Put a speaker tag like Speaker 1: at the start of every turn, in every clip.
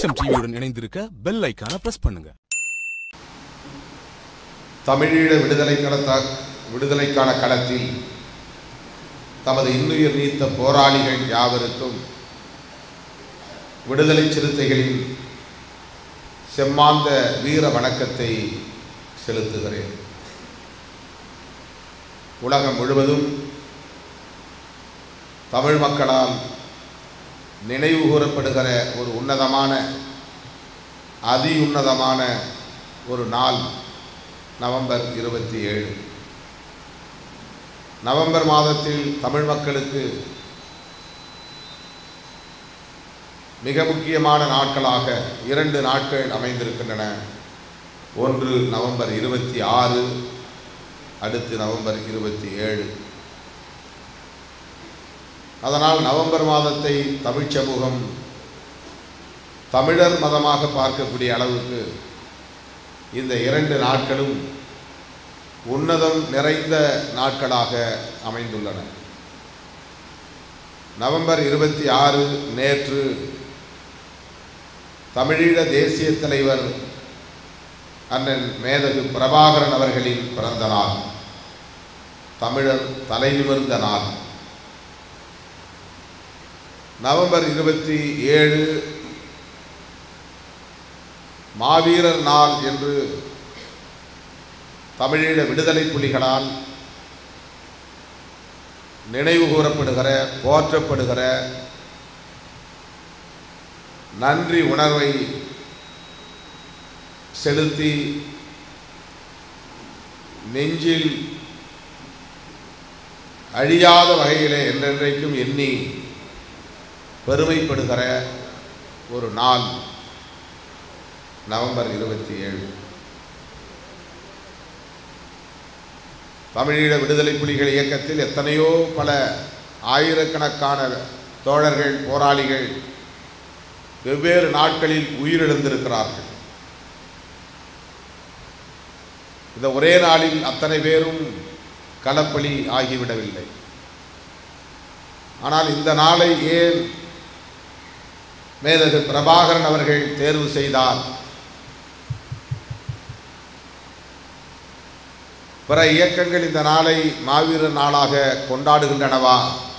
Speaker 1: தேசம் டிவியுடன் இணைந்திருக்க பெல் ஐக்கான பிரஸ் பண்ணுங்க
Speaker 2: தமிழீழ விடுதலை கடத்த விடுதலைக்கான களத்தில் தமது இன்னுயிர் நீத்த போராளிகள் யாவருக்கும் விடுதலை சிறுத்தைகளின் செம்மாந்த வீர வணக்கத்தை செலுத்துகிறேன் உலகம் முழுவதும் தமிழ் மக்களால் நினைவு கூறப்படுகிற ஒரு உன்னதமான அதி உன்னதமான ஒரு நாள் நவம்பர் இருபத்தி ஏழு நவம்பர் மாதத்தில் தமிழ் மக்களுக்கு மிக முக்கியமான நாட்களாக இரண்டு நாட்கள் அமைந்திருக்கின்றன ஒன்று நவம்பர் இருபத்தி ஆறு அடுத்து நவம்பர் இருபத்தி ஏழு அதனால் நவம்பர் மாதத்தை தமிழ்ச் சமூகம் தமிழர் மதமாக பார்க்கக்கூடிய அளவுக்கு இந்த இரண்டு நாட்களும் உன்னதம் நிறைந்த நாட்களாக அமைந்துள்ளன நவம்பர் இருபத்தி ஆறு நேற்று தமிழீழ தேசிய தலைவர் அண்ணன் மேதகு பிரபாகரன் அவர்களின் பிறந்த நாள் தமிழர் தலைநிமிர்ந்த நாள் நவம்பர் இருபத்தி ஏழு மாவீரர் நாள் என்று தமிழீழ விடுதலை புலிகளால் நினைவு கூறப்படுகிற போற்றப்படுகிற நன்றி உணர்வை செலுத்தி நெஞ்சில் அழியாத வகையிலே என்றென்றைக்கும் எண்ணி பெருமைப்படுகிற ஒரு நாள் நவம்பர் இருபத்தி ஏழு தமிழீழ விடுதலை புலிகள் இயக்கத்தில் எத்தனையோ பல ஆயிரக்கணக்கான தோழர்கள் போராளிகள் வெவ்வேறு நாட்களில் உயிரிழந்திருக்கிறார்கள் இந்த ஒரே நாளில் அத்தனை பேரும் களப்பலி ஆகிவிடவில்லை ஆனால் இந்த நாளை ஏன் மேதகு பிரபாகரன் அவர்கள் தேர்வு செய்தார் பிற இயக்கங்கள் இந்த நாளை மாவீரர் நாளாக கொண்டாடுகின்றனவா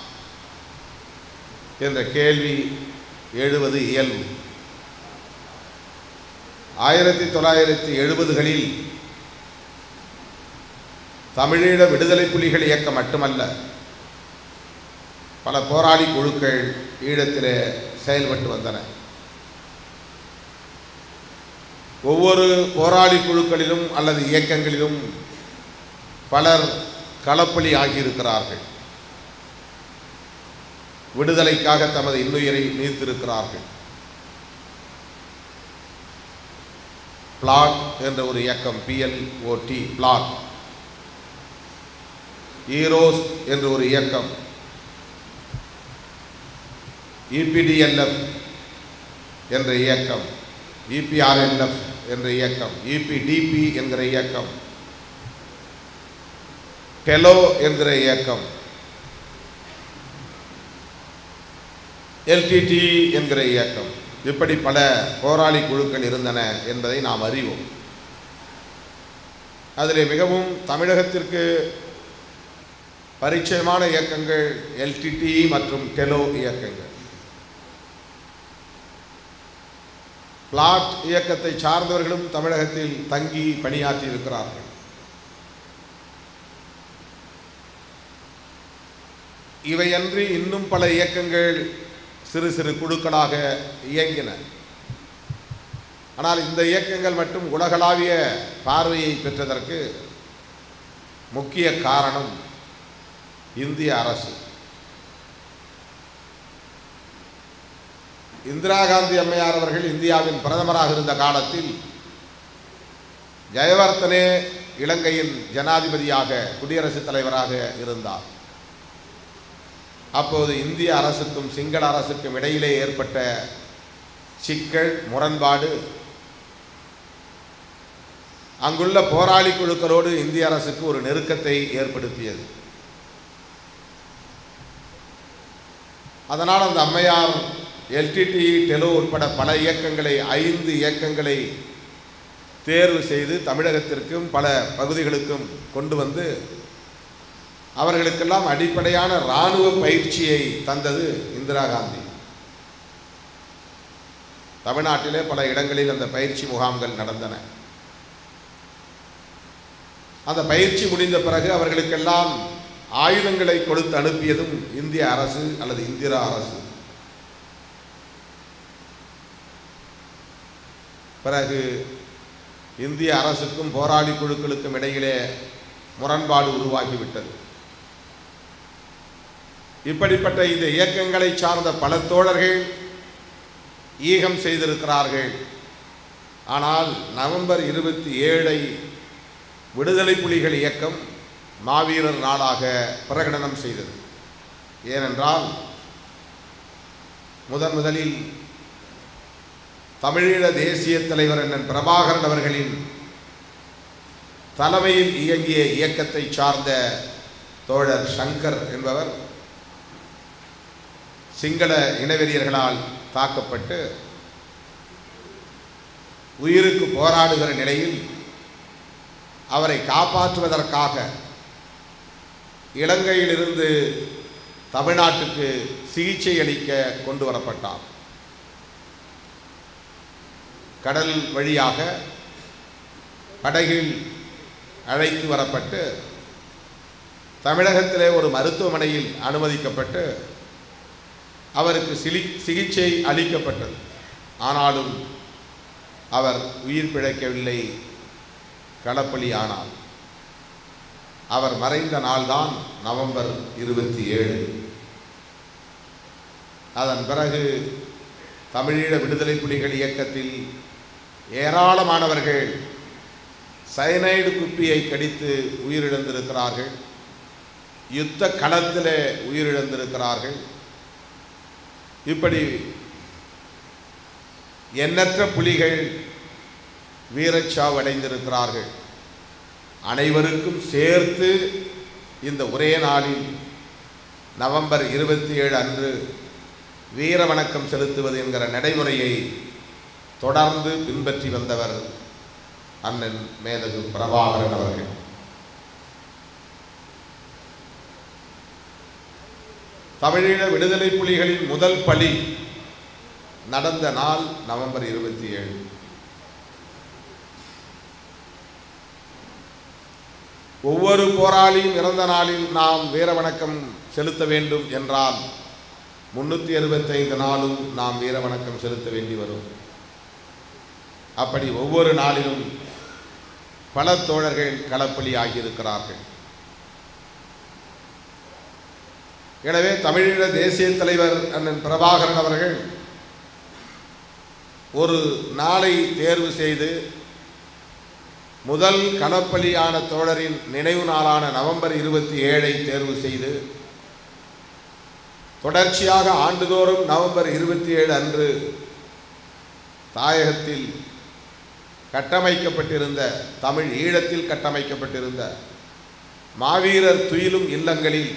Speaker 2: என்ற கேள்வி எழுவது இயல்பு ஆயிரத்தி தொள்ளாயிரத்தி எழுபதுகளில் தமிழீழ விடுதலை புலிகள் இயக்கம் மட்டுமல்ல பல போராளி குழுக்கள் ஈழத்திலே செயல்பட்டு வந்தன ஒவ்வொரு போராளி குழுக்களிலும் அல்லது இயக்கங்களிலும் பலர் களப்பலி ஆகியிருக்கிறார்கள் விடுதலைக்காக தமது இன்னுயிரை நீத்திருக்கிறார்கள் பிளாட் என்ற ஒரு இயக்கம் பிஎல்ஓடி பிளாட் ஈரோஸ் என்ற ஒரு இயக்கம் இபிடிஎல்எஃப் என்ற இயக்கம் இபிஆர்எல்எஃப் என்ற இயக்கம் இபிடிபி என்கிற இயக்கம் டெலோ என்கிற இயக்கம் எல்டிடி என்கிற இயக்கம் இப்படி பல போராளி குழுக்கள் இருந்தன என்பதை நாம் அறிவோம் அதில் மிகவும் தமிழகத்திற்கு பரிச்சயமான இயக்கங்கள் எல்டிடி மற்றும் டெலோ இயக்கங்கள் பிளாட் இயக்கத்தை சார்ந்தவர்களும் தமிழகத்தில் தங்கி பணியாற்றி இருக்கிறார்கள் இவையன்றி இன்னும் பல இயக்கங்கள் சிறு சிறு குழுக்களாக இயங்கின ஆனால் இந்த இயக்கங்கள் மட்டும் உலகளாவிய பார்வையை பெற்றதற்கு முக்கிய காரணம் இந்திய அரசு இந்திரா காந்தி அம்மையார் அவர்கள் இந்தியாவின் பிரதமராக இருந்த காலத்தில் ஜெயவர்த்தனே இலங்கையின் ஜனாதிபதியாக குடியரசுத் தலைவராக இருந்தார் அப்போது இந்திய அரசுக்கும் சிங்கள அரசுக்கும் இடையிலே ஏற்பட்ட சிக்கல் முரண்பாடு அங்குள்ள போராளி குழுக்களோடு இந்திய அரசுக்கு ஒரு நெருக்கத்தை ஏற்படுத்தியது அதனால் அந்த அம்மையார் எல்டிடி டெலோ உட்பட பல இயக்கங்களை ஐந்து இயக்கங்களை தேர்வு செய்து தமிழகத்திற்கும் பல பகுதிகளுக்கும் கொண்டு வந்து அவர்களுக்கெல்லாம் அடிப்படையான இராணுவ பயிற்சியை தந்தது இந்திரா காந்தி தமிழ்நாட்டிலே பல இடங்களில் அந்த பயிற்சி முகாம்கள் நடந்தன அந்த பயிற்சி முடிந்த பிறகு அவர்களுக்கெல்லாம் ஆயுதங்களை கொடுத்து அனுப்பியதும் இந்திய அரசு அல்லது இந்திரா அரசு பிறகு இந்திய அரசுக்கும் போராளி குழுக்களுக்கும் இடையிலே முரண்பாடு உருவாகிவிட்டது இப்படிப்பட்ட இந்த இயக்கங்களை சார்ந்த பல தோழர்கள் ஈகம் செய்திருக்கிறார்கள் ஆனால் நவம்பர் இருபத்தி ஏழை விடுதலை புலிகள் இயக்கம் மாவீரர் நாளாக பிரகடனம் செய்தது ஏனென்றால் முதன் முதலில் தமிழீழ தேசிய தலைவர் அண்ணன் பிரபாகரன் அவர்களின் தலைமையில் இயங்கிய இயக்கத்தை சார்ந்த தோழர் சங்கர் என்பவர் சிங்கள இனவெறியர்களால் தாக்கப்பட்டு உயிருக்கு போராடுகிற நிலையில் அவரை காப்பாற்றுவதற்காக இலங்கையிலிருந்து தமிழ்நாட்டுக்கு சிகிச்சை அளிக்க கொண்டு வரப்பட்டார் கடல் வழியாக படகில் அழைத்து வரப்பட்டு தமிழகத்திலே ஒரு மருத்துவமனையில் அனுமதிக்கப்பட்டு அவருக்கு சிலி சிகிச்சை அளிக்கப்பட்டது ஆனாலும் அவர் உயிர் பிழைக்கவில்லை களப்பலி ஆனார் அவர் மறைந்த நாள்தான் நவம்பர் இருபத்தி ஏழு அதன் பிறகு தமிழீழ விடுதலை புலிகள் இயக்கத்தில் ஏராளமானவர்கள் சயனைடு குப்பியை கடித்து உயிரிழந்திருக்கிறார்கள் யுத்த களத்திலே உயிரிழந்திருக்கிறார்கள் இப்படி எண்ணற்ற புலிகள் வீரச்சாவு அடைந்திருக்கிறார்கள் அனைவருக்கும் சேர்த்து இந்த ஒரே நாளில் நவம்பர் இருபத்தி ஏழு அன்று வீர வணக்கம் செலுத்துவது என்கிற நடைமுறையை தொடர்ந்து பின்பற்றி வந்தவர் அண்ணன் மேதகு பிரபாகரன் அவர்கள் தமிழீழ விடுதலை புலிகளின் முதல் பலி நடந்த நாள் நவம்பர் இருபத்தி ஏழு ஒவ்வொரு போராளியும் இறந்த நாளில் நாம் வீர வணக்கம் செலுத்த வேண்டும் என்றால் முன்னூற்றி அறுபத்தைந்து நாளும் நாம் வீர வணக்கம் செலுத்த வேண்டி வரும் அப்படி ஒவ்வொரு நாளிலும் பல தோழர்கள் களப்பலி ஆகியிருக்கிறார்கள் எனவே தமிழீழ தேசிய தலைவர் அண்ணன் பிரபாகரன் அவர்கள் ஒரு நாளை தேர்வு செய்து முதல் களப்பலியான தோழரின் நினைவு நாளான நவம்பர் இருபத்தி ஏழை தேர்வு செய்து தொடர்ச்சியாக ஆண்டுதோறும் நவம்பர் இருபத்தி ஏழு அன்று தாயகத்தில் கட்டமைக்கப்பட்டிருந்த தமிழ் ஈழத்தில் கட்டமைக்கப்பட்டிருந்த மாவீரர் துயிலும் இல்லங்களில்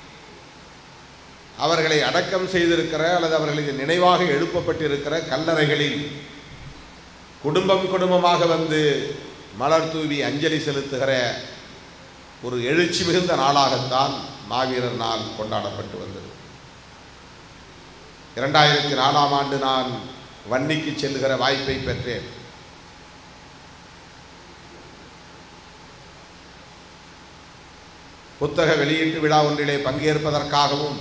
Speaker 2: அவர்களை அடக்கம் செய்திருக்கிற அல்லது அவர்களுக்கு நினைவாக எழுப்பப்பட்டிருக்கிற கல்லறைகளில் குடும்பம் குடும்பமாக வந்து மலர் தூவி அஞ்சலி செலுத்துகிற ஒரு எழுச்சி மிகுந்த நாளாகத்தான் மாவீரர் நாள் கொண்டாடப்பட்டு வந்தது இரண்டாயிரத்தி நாலாம் ஆண்டு நான் வன்னிக்கு செல்லுகிற வாய்ப்பை பெற்றேன் புத்தக வெளியீட்டு விழா ஒன்றிலே பங்கேற்பதற்காகவும்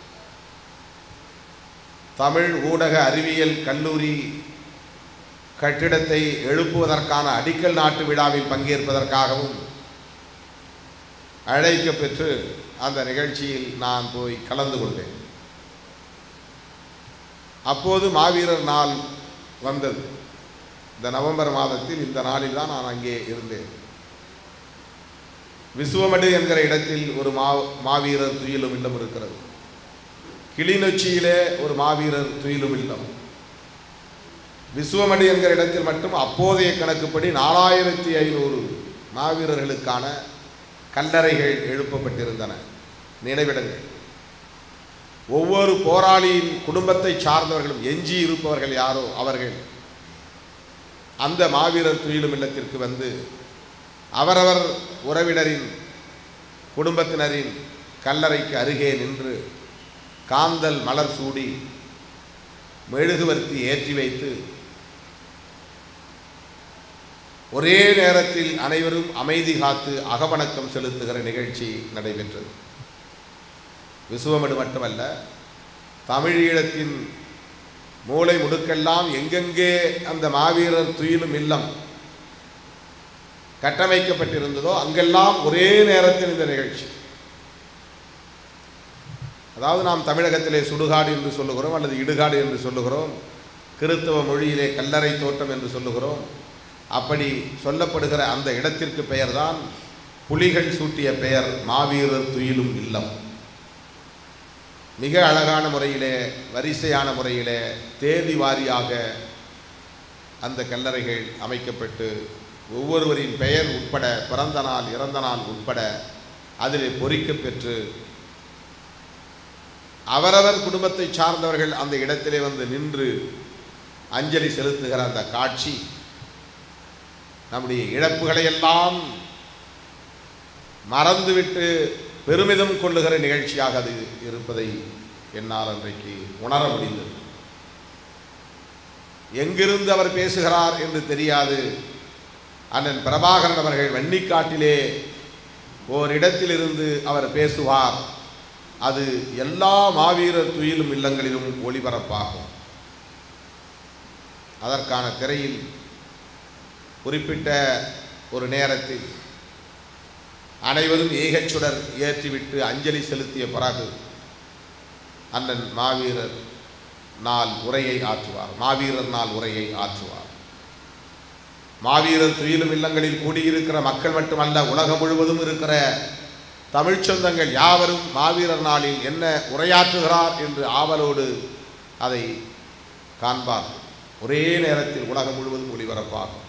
Speaker 2: தமிழ் ஊடக அறிவியல் கல்லூரி கட்டிடத்தை எழுப்புவதற்கான அடிக்கல் நாட்டு விழாவில் பங்கேற்பதற்காகவும் அழைக்க பெற்று அந்த நிகழ்ச்சியில் நான் போய் கலந்து கொண்டேன் அப்போது மாவீரர் நாள் வந்தது இந்த நவம்பர் மாதத்தில் இந்த நாளில் தான் நான் அங்கே இருந்தேன் விசுவமடு என்கிற இடத்தில் ஒரு மா மாவீரர் துயிலும் இல்லம் இருக்கிறது கிளிநொச்சியிலே ஒரு மாவீரர் துயிலும் இல்லம் விசுவமடு என்கிற இடத்தில் மட்டும் அப்போதைய கணக்குப்படி நாலாயிரத்தி ஐநூறு மாவீரர்களுக்கான கல்லறைகள் எழுப்பப்பட்டிருந்தன நினைவிடங்கள் ஒவ்வொரு போராளியின் குடும்பத்தை சார்ந்தவர்களும் எஞ்சி இருப்பவர்கள் யாரோ அவர்கள் அந்த மாவீரர் துயிலும் இல்லத்திற்கு வந்து அவரவர் உறவினரின் குடும்பத்தினரின் கல்லறைக்கு அருகே நின்று காந்தல் மலர் சூடி மெழுகுவர்த்தி ஏற்றி வைத்து ஒரே நேரத்தில் அனைவரும் அமைதி காத்து அகவணக்கம் செலுத்துகிற நிகழ்ச்சி நடைபெற்றது விசுவமடு மட்டுமல்ல தமிழீழத்தின் மூளை முடுக்கெல்லாம் எங்கெங்கே அந்த மாவீரர் துயிலும் இல்லம் கட்டமைக்கப்பட்டிருந்ததோ அங்கெல்லாம் ஒரே நேரத்தில் இந்த நிகழ்ச்சி அதாவது நாம் தமிழகத்திலே சுடுகாடு என்று சொல்லுகிறோம் அல்லது இடுகாடு என்று சொல்லுகிறோம் கிறித்தவ மொழியிலே கல்லறை தோட்டம் என்று சொல்லுகிறோம் அப்படி சொல்லப்படுகிற அந்த இடத்திற்கு பெயர்தான் புலிகள் சூட்டிய பெயர் மாவீரர் துயிலும் இல்லம் மிக அழகான முறையிலே வரிசையான முறையிலே தேதி வாரியாக அந்த கல்லறைகள் அமைக்கப்பட்டு ஒவ்வொருவரின் பெயர் உட்பட பிறந்த நாள் இறந்த நாள் உட்பட அதிலே பொறிக்கப் பெற்று அவரவர் குடும்பத்தை சார்ந்தவர்கள் அந்த இடத்திலே வந்து நின்று அஞ்சலி செலுத்துகிற அந்த காட்சி நம்முடைய இழப்புகளை எல்லாம் மறந்துவிட்டு பெருமிதம் கொள்ளுகிற நிகழ்ச்சியாக அது இருப்பதை என்னால் அன்றைக்கு உணர முடிந்தது எங்கிருந்து அவர் பேசுகிறார் என்று தெரியாது அண்ணன் பிரபாகரன் அவர்கள் வன்னிக்காட்டிலே ஓரிடத்திலிருந்து அவர் பேசுவார் அது எல்லா மாவீரர் துயிலும் இல்லங்களிலும் ஒளிபரப்பாகும் அதற்கான திரையில் குறிப்பிட்ட ஒரு நேரத்தில் அனைவரும் ஏகச்சுடர் ஏற்றிவிட்டு அஞ்சலி செலுத்திய பிறகு அண்ணன் மாவீரர் நாள் உரையை ஆற்றுவார் மாவீரர் நாள் உரையை ஆற்றுவார் மாவீரர் துயிலும் இல்லங்களில் கூடியிருக்கிற மக்கள் மட்டுமல்ல உலகம் முழுவதும் இருக்கிற தமிழ்ச் சொந்தங்கள் யாவரும் மாவீரர் நாளில் என்ன உரையாற்றுகிறார் என்று ஆவலோடு அதை காண்பார் ஒரே நேரத்தில் உலகம் முழுவதும் ஒளிபரப்பாகும்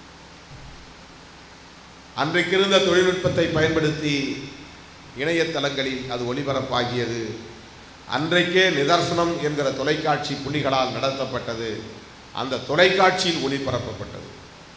Speaker 2: அன்றைக்கிருந்த தொழில்நுட்பத்தை பயன்படுத்தி இணையதளங்களில் அது ஒளிபரப்பாகியது அன்றைக்கே நிதர்சனம் என்கிற தொலைக்காட்சி புள்ளிகளால் நடத்தப்பட்டது அந்த தொலைக்காட்சியில் ஒளிபரப்பப்பட்டது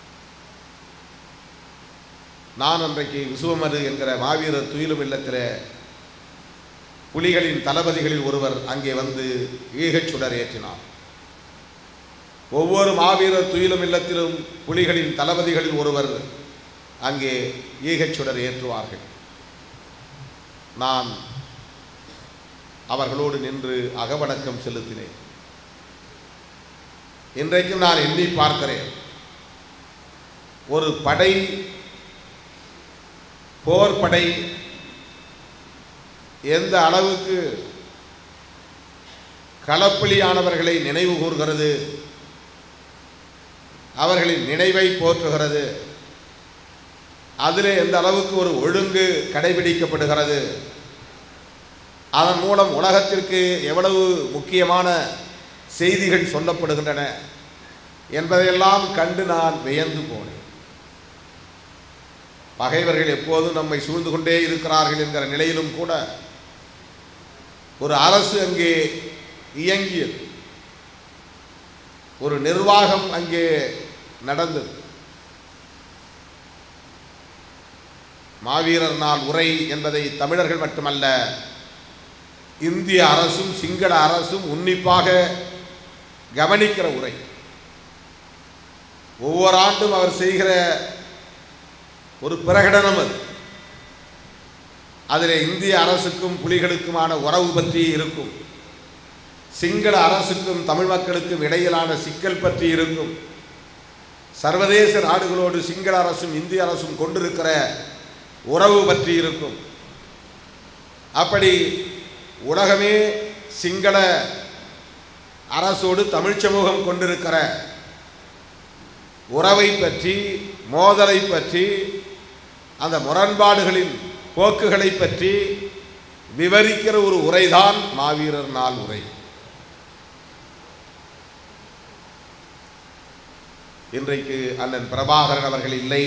Speaker 2: நான் அன்றைக்கு விசுவமது என்கிற மாவீரர் துயிலும் இல்லத்தில் புலிகளின் தளபதிகளில் ஒருவர் அங்கே வந்து ஈகச் சுடர் ஏற்றினார் ஒவ்வொரு மாவீரர் துயிலும் இல்லத்திலும் புலிகளின் தளபதிகளில் ஒருவர் அங்கே ஈகச் சுடர் ஏற்றுவார்கள் நான் அவர்களோடு நின்று அகவணக்கம் செலுத்தினேன் இன்றைக்கும் நான் எண்ணி பார்க்கிறேன் ஒரு படை போர் படை எந்த அளவுக்கு களப்பலியானவர்களை நினைவு கூர்கிறது அவர்களின் நினைவை போற்றுகிறது அதிலே எந்த அளவுக்கு ஒரு ஒழுங்கு கடைபிடிக்கப்படுகிறது அதன் மூலம் உலகத்திற்கு எவ்வளவு முக்கியமான செய்திகள் சொல்லப்படுகின்றன என்பதையெல்லாம் கண்டு நான் வியந்து போனேன் பகைவர்கள் எப்போதும் நம்மை சூழ்ந்து கொண்டே இருக்கிறார்கள் என்கிற நிலையிலும் கூட ஒரு அரசு அங்கே இயங்கியது ஒரு நிர்வாகம் அங்கே நடந்தது மாவீரர் நாள் உரை என்பதை தமிழர்கள் மட்டுமல்ல இந்திய அரசும் சிங்கள அரசும் உன்னிப்பாக கவனிக்கிற உரை ஒவ்வொரு ஆண்டும் அவர் செய்கிற ஒரு பிரகடனம் அது அதில் இந்திய அரசுக்கும் புலிகளுக்குமான உறவு பற்றி இருக்கும் சிங்கள அரசுக்கும் தமிழ் மக்களுக்கும் இடையிலான சிக்கல் பற்றி இருக்கும் சர்வதேச நாடுகளோடு சிங்கள அரசும் இந்திய அரசும் கொண்டிருக்கிற உறவு பற்றி இருக்கும் அப்படி உலகமே சிங்கள அரசோடு தமிழ்ச் சமூகம் கொண்டிருக்கிற உறவை பற்றி மோதலை பற்றி அந்த முரண்பாடுகளின் போக்குகளை பற்றி விவரிக்கிற ஒரு உரைதான் மாவீரர் நாள் உரை இன்றைக்கு அண்ணன் பிரபாகரன் அவர்கள் இல்லை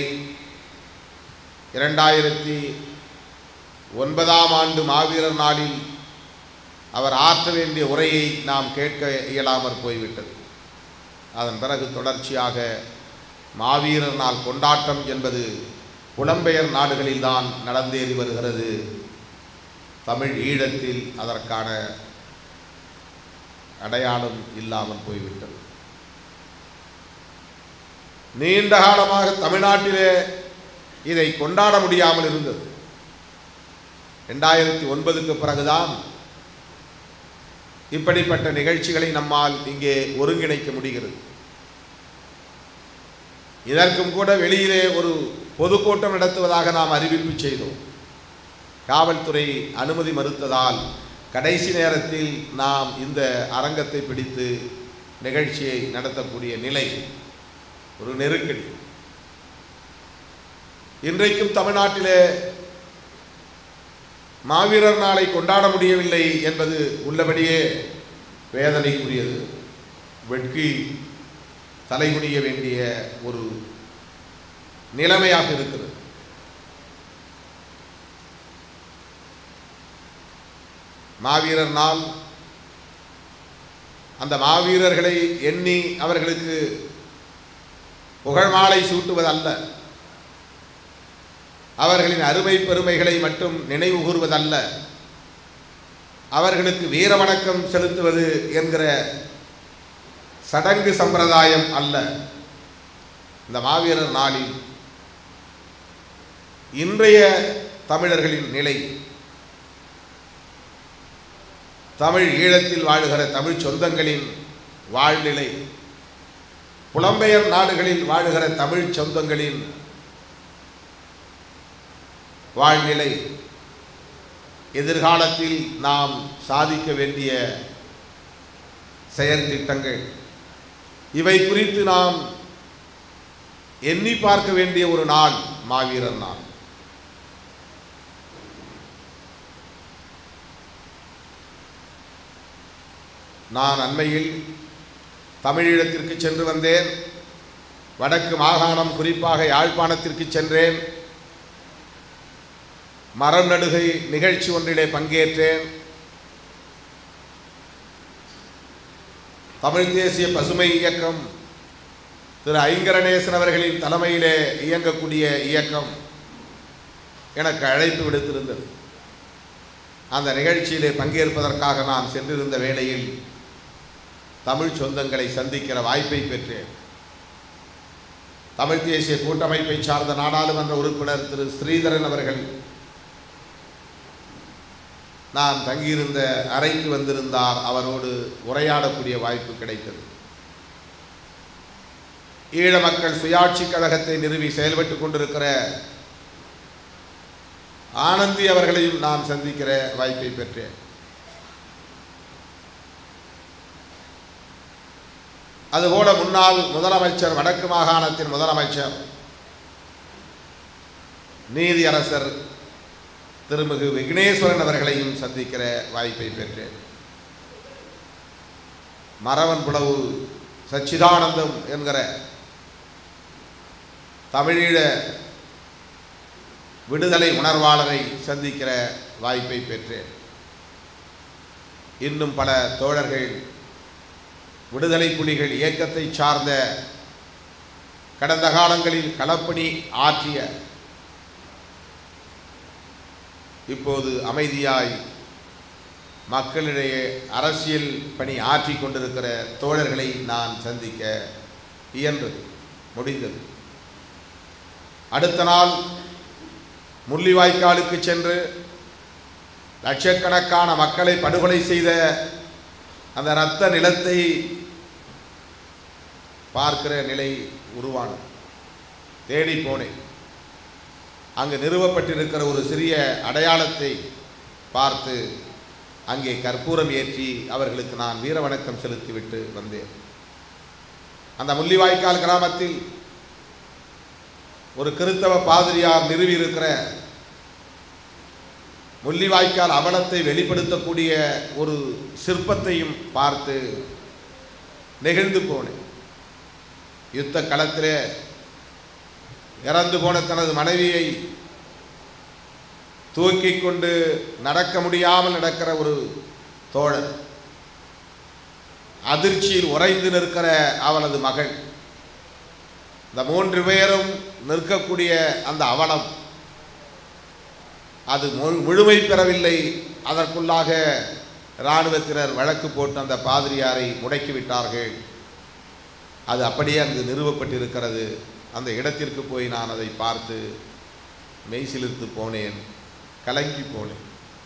Speaker 2: இரண்டாயிரத்தி ஒன்பதாம் ஆண்டு மாவீரர் நாளில் அவர் ஆற்ற வேண்டிய உரையை நாம் கேட்க இயலாமற் போய்விட்டது அதன் பிறகு தொடர்ச்சியாக மாவீரர் நாள் கொண்டாட்டம் என்பது புலம்பெயர் நாடுகளில்தான் நடந்தேறி வருகிறது தமிழ் ஈழத்தில் அதற்கான அடையாளம் இல்லாமல் போய்விட்டது நீண்ட காலமாக தமிழ்நாட்டிலே இதை கொண்டாட முடியாமல் இருந்தது ரெண்டாயிரத்தி ஒன்பதுக்கு பிறகுதான் இப்படிப்பட்ட நிகழ்ச்சிகளை நம்மால் இங்கே ஒருங்கிணைக்க முடிகிறது இதற்கும் கூட வெளியிலே ஒரு பொதுக்கூட்டம் நடத்துவதாக நாம் அறிவிப்பு செய்தோம் காவல்துறை அனுமதி மறுத்ததால் கடைசி நேரத்தில் நாம் இந்த அரங்கத்தை பிடித்து நிகழ்ச்சியை நடத்தக்கூடிய நிலை ஒரு நெருக்கடி இன்றைக்கும் தமிழ்நாட்டிலே மாவீரர் நாளை கொண்டாட முடியவில்லை என்பது உள்ளபடியே வேதனைக்குரியது வெட்கி தலைகுனிய வேண்டிய ஒரு நிலைமையாக இருக்கிறது மாவீரர் நாள் அந்த மாவீரர்களை எண்ணி அவர்களுக்கு புகழ் மாலை சூட்டுவதல்ல அவர்களின் அருமை பெருமைகளை மட்டும் நினைவு கூறுவதல்ல அவர்களுக்கு வீர வணக்கம் செலுத்துவது என்கிற சடங்கு சம்பிரதாயம் அல்ல இந்த மாவீரர் நாளில் இன்றைய தமிழர்களின் நிலை தமிழ் ஈழத்தில் வாழுகிற தமிழ் சொந்தங்களின் வாழ்நிலை புலம்பெயர் நாடுகளில் வாழுகிற தமிழ் சொந்தங்களின் வாழ்நிலை எதிர்காலத்தில் நாம் சாதிக்க வேண்டிய செயற்திட்டங்கள் இவை குறித்து நாம் எண்ணி பார்க்க வேண்டிய ஒரு நாள் மாவீரர் நாள் நான் அண்மையில் தமிழீழத்திற்கு சென்று வந்தேன் வடக்கு மாகாணம் குறிப்பாக யாழ்ப்பாணத்திற்கு சென்றேன் மரம் நடுகை நிகழ்ச்சி ஒன்றிலே பங்கேற்றேன் தமிழ் தேசிய பசுமை இயக்கம் திரு ஐங்கரணேசன் அவர்களின் தலைமையிலே இயங்கக்கூடிய இயக்கம் எனக்கு அழைப்பு விடுத்திருந்தது அந்த நிகழ்ச்சியிலே பங்கேற்பதற்காக நான் சென்றிருந்த வேளையில் தமிழ் சொந்தங்களை சந்திக்கிற வாய்ப்பை பெற்றேன் தமிழ் தேசிய கூட்டமைப்பை சார்ந்த நாடாளுமன்ற உறுப்பினர் திரு ஸ்ரீதரன் அவர்கள் நான் தங்கியிருந்த அறைக்கு வந்திருந்தார் அவரோடு உரையாடக்கூடிய வாய்ப்பு கிடைத்தது ஈழ மக்கள் சுயாட்சி கழகத்தை நிறுவி செயல்பட்டுக் கொண்டிருக்கிற ஆனந்தி அவர்களையும் நான் சந்திக்கிற வாய்ப்பை பெற்றேன் அதுபோல முன்னாள் முதலமைச்சர் வடக்கு மாகாணத்தின் முதலமைச்சர் நீதியரசர் திருமிகு விக்னேஸ்வரன் அவர்களையும் சந்திக்கிற வாய்ப்பை பெற்றேன் மரவன் புலவு சச்சிதானந்தம் என்கிற தமிழீழ விடுதலை உணர்வாளரை சந்திக்கிற வாய்ப்பை பெற்றேன் இன்னும் பல தோழர்கள் விடுதலை புலிகள் இயக்கத்தை சார்ந்த கடந்த காலங்களில் களப்பணி ஆற்றிய இப்போது அமைதியாய் மக்களிடையே அரசியல் பணி ஆற்றி கொண்டிருக்கிற தோழர்களை நான் சந்திக்க இயன்றது முடிந்தது அடுத்த நாள் முள்ளிவாய்க்காலுக்கு சென்று லட்சக்கணக்கான மக்களை படுகொலை செய்த அந்த இரத்த நிலத்தை பார்க்கிற நிலை உருவானது தேடி போனேன் அங்கு நிறுவப்பட்டிருக்கிற ஒரு சிறிய அடையாளத்தை பார்த்து அங்கே கற்பூரம் ஏற்றி அவர்களுக்கு நான் வீர வணக்கம் செலுத்திவிட்டு வந்தேன் அந்த முள்ளிவாய்க்கால் கிராமத்தில் ஒரு கிறித்தவ பாதிரியார் நிறுவியிருக்கிற முள்ளிவாய்க்கால் அவலத்தை வெளிப்படுத்தக்கூடிய ஒரு சிற்பத்தையும் பார்த்து நெகிழ்ந்து போனேன் யுத்த களத்திலே இறந்து போன தனது மனைவியை தூக்கி கொண்டு நடக்க முடியாமல் நடக்கிற ஒரு தோழர் அதிர்ச்சியில் உறைந்து நிற்கிற அவளது மகள் இந்த மூன்று பேரும் நிற்கக்கூடிய அந்த அவலம் அது மு- முழுமை பெறவில்லை அதற்குள்ளாக இராணுவத்தினர் வழக்கு போட்டு அந்த பாதிரியாரை முடக்கிவிட்டார்கள் அது அப்படியே அங்கு நிறுவப்பட்டிருக்கிறது அந்த இடத்திற்கு போய் நான் அதை பார்த்து மெய்சிலிர்த்து போனேன் கலங்கி போனேன்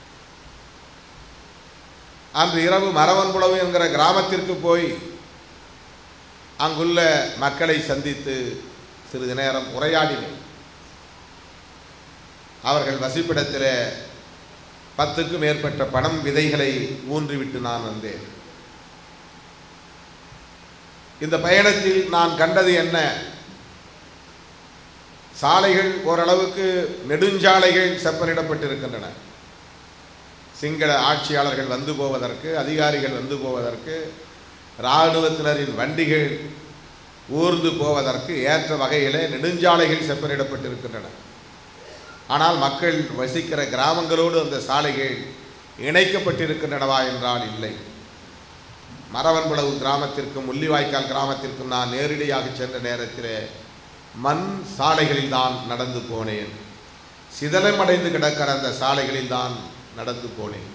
Speaker 2: அன்று இரவு மரவன்புலவு என்கிற கிராமத்திற்கு போய் அங்குள்ள மக்களை சந்தித்து சிறிது நேரம் உரையாடினேன் அவர்கள் வசிப்பிடத்தில் பத்துக்கும் மேற்பட்ட பணம் விதைகளை ஊன்றிவிட்டு நான் வந்தேன் இந்த பயணத்தில் நான் கண்டது என்ன சாலைகள் ஓரளவுக்கு நெடுஞ்சாலைகள் செப்பனிடப்பட்டிருக்கின்றன சிங்கள ஆட்சியாளர்கள் வந்து போவதற்கு அதிகாரிகள் வந்து போவதற்கு இராணுவத்தினரின் வண்டிகள் ஊர்ந்து போவதற்கு ஏற்ற வகையிலே நெடுஞ்சாலைகள் செப்பனிடப்பட்டிருக்கின்றன ஆனால் மக்கள் வசிக்கிற கிராமங்களோடு அந்த சாலைகள் இணைக்கப்பட்டிருக்கின்றனவா என்றால் இல்லை மரவன்புலவு கிராமத்திற்கும் முள்ளிவாய்க்கால் கிராமத்திற்கும் நான் நேரடியாக சென்ற நேரத்திலே மண் சாலைகளில் தான் நடந்து போனேன் சிதலமடைந்து கிடக்கிற அந்த சாலைகளில் தான் நடந்து போனேன்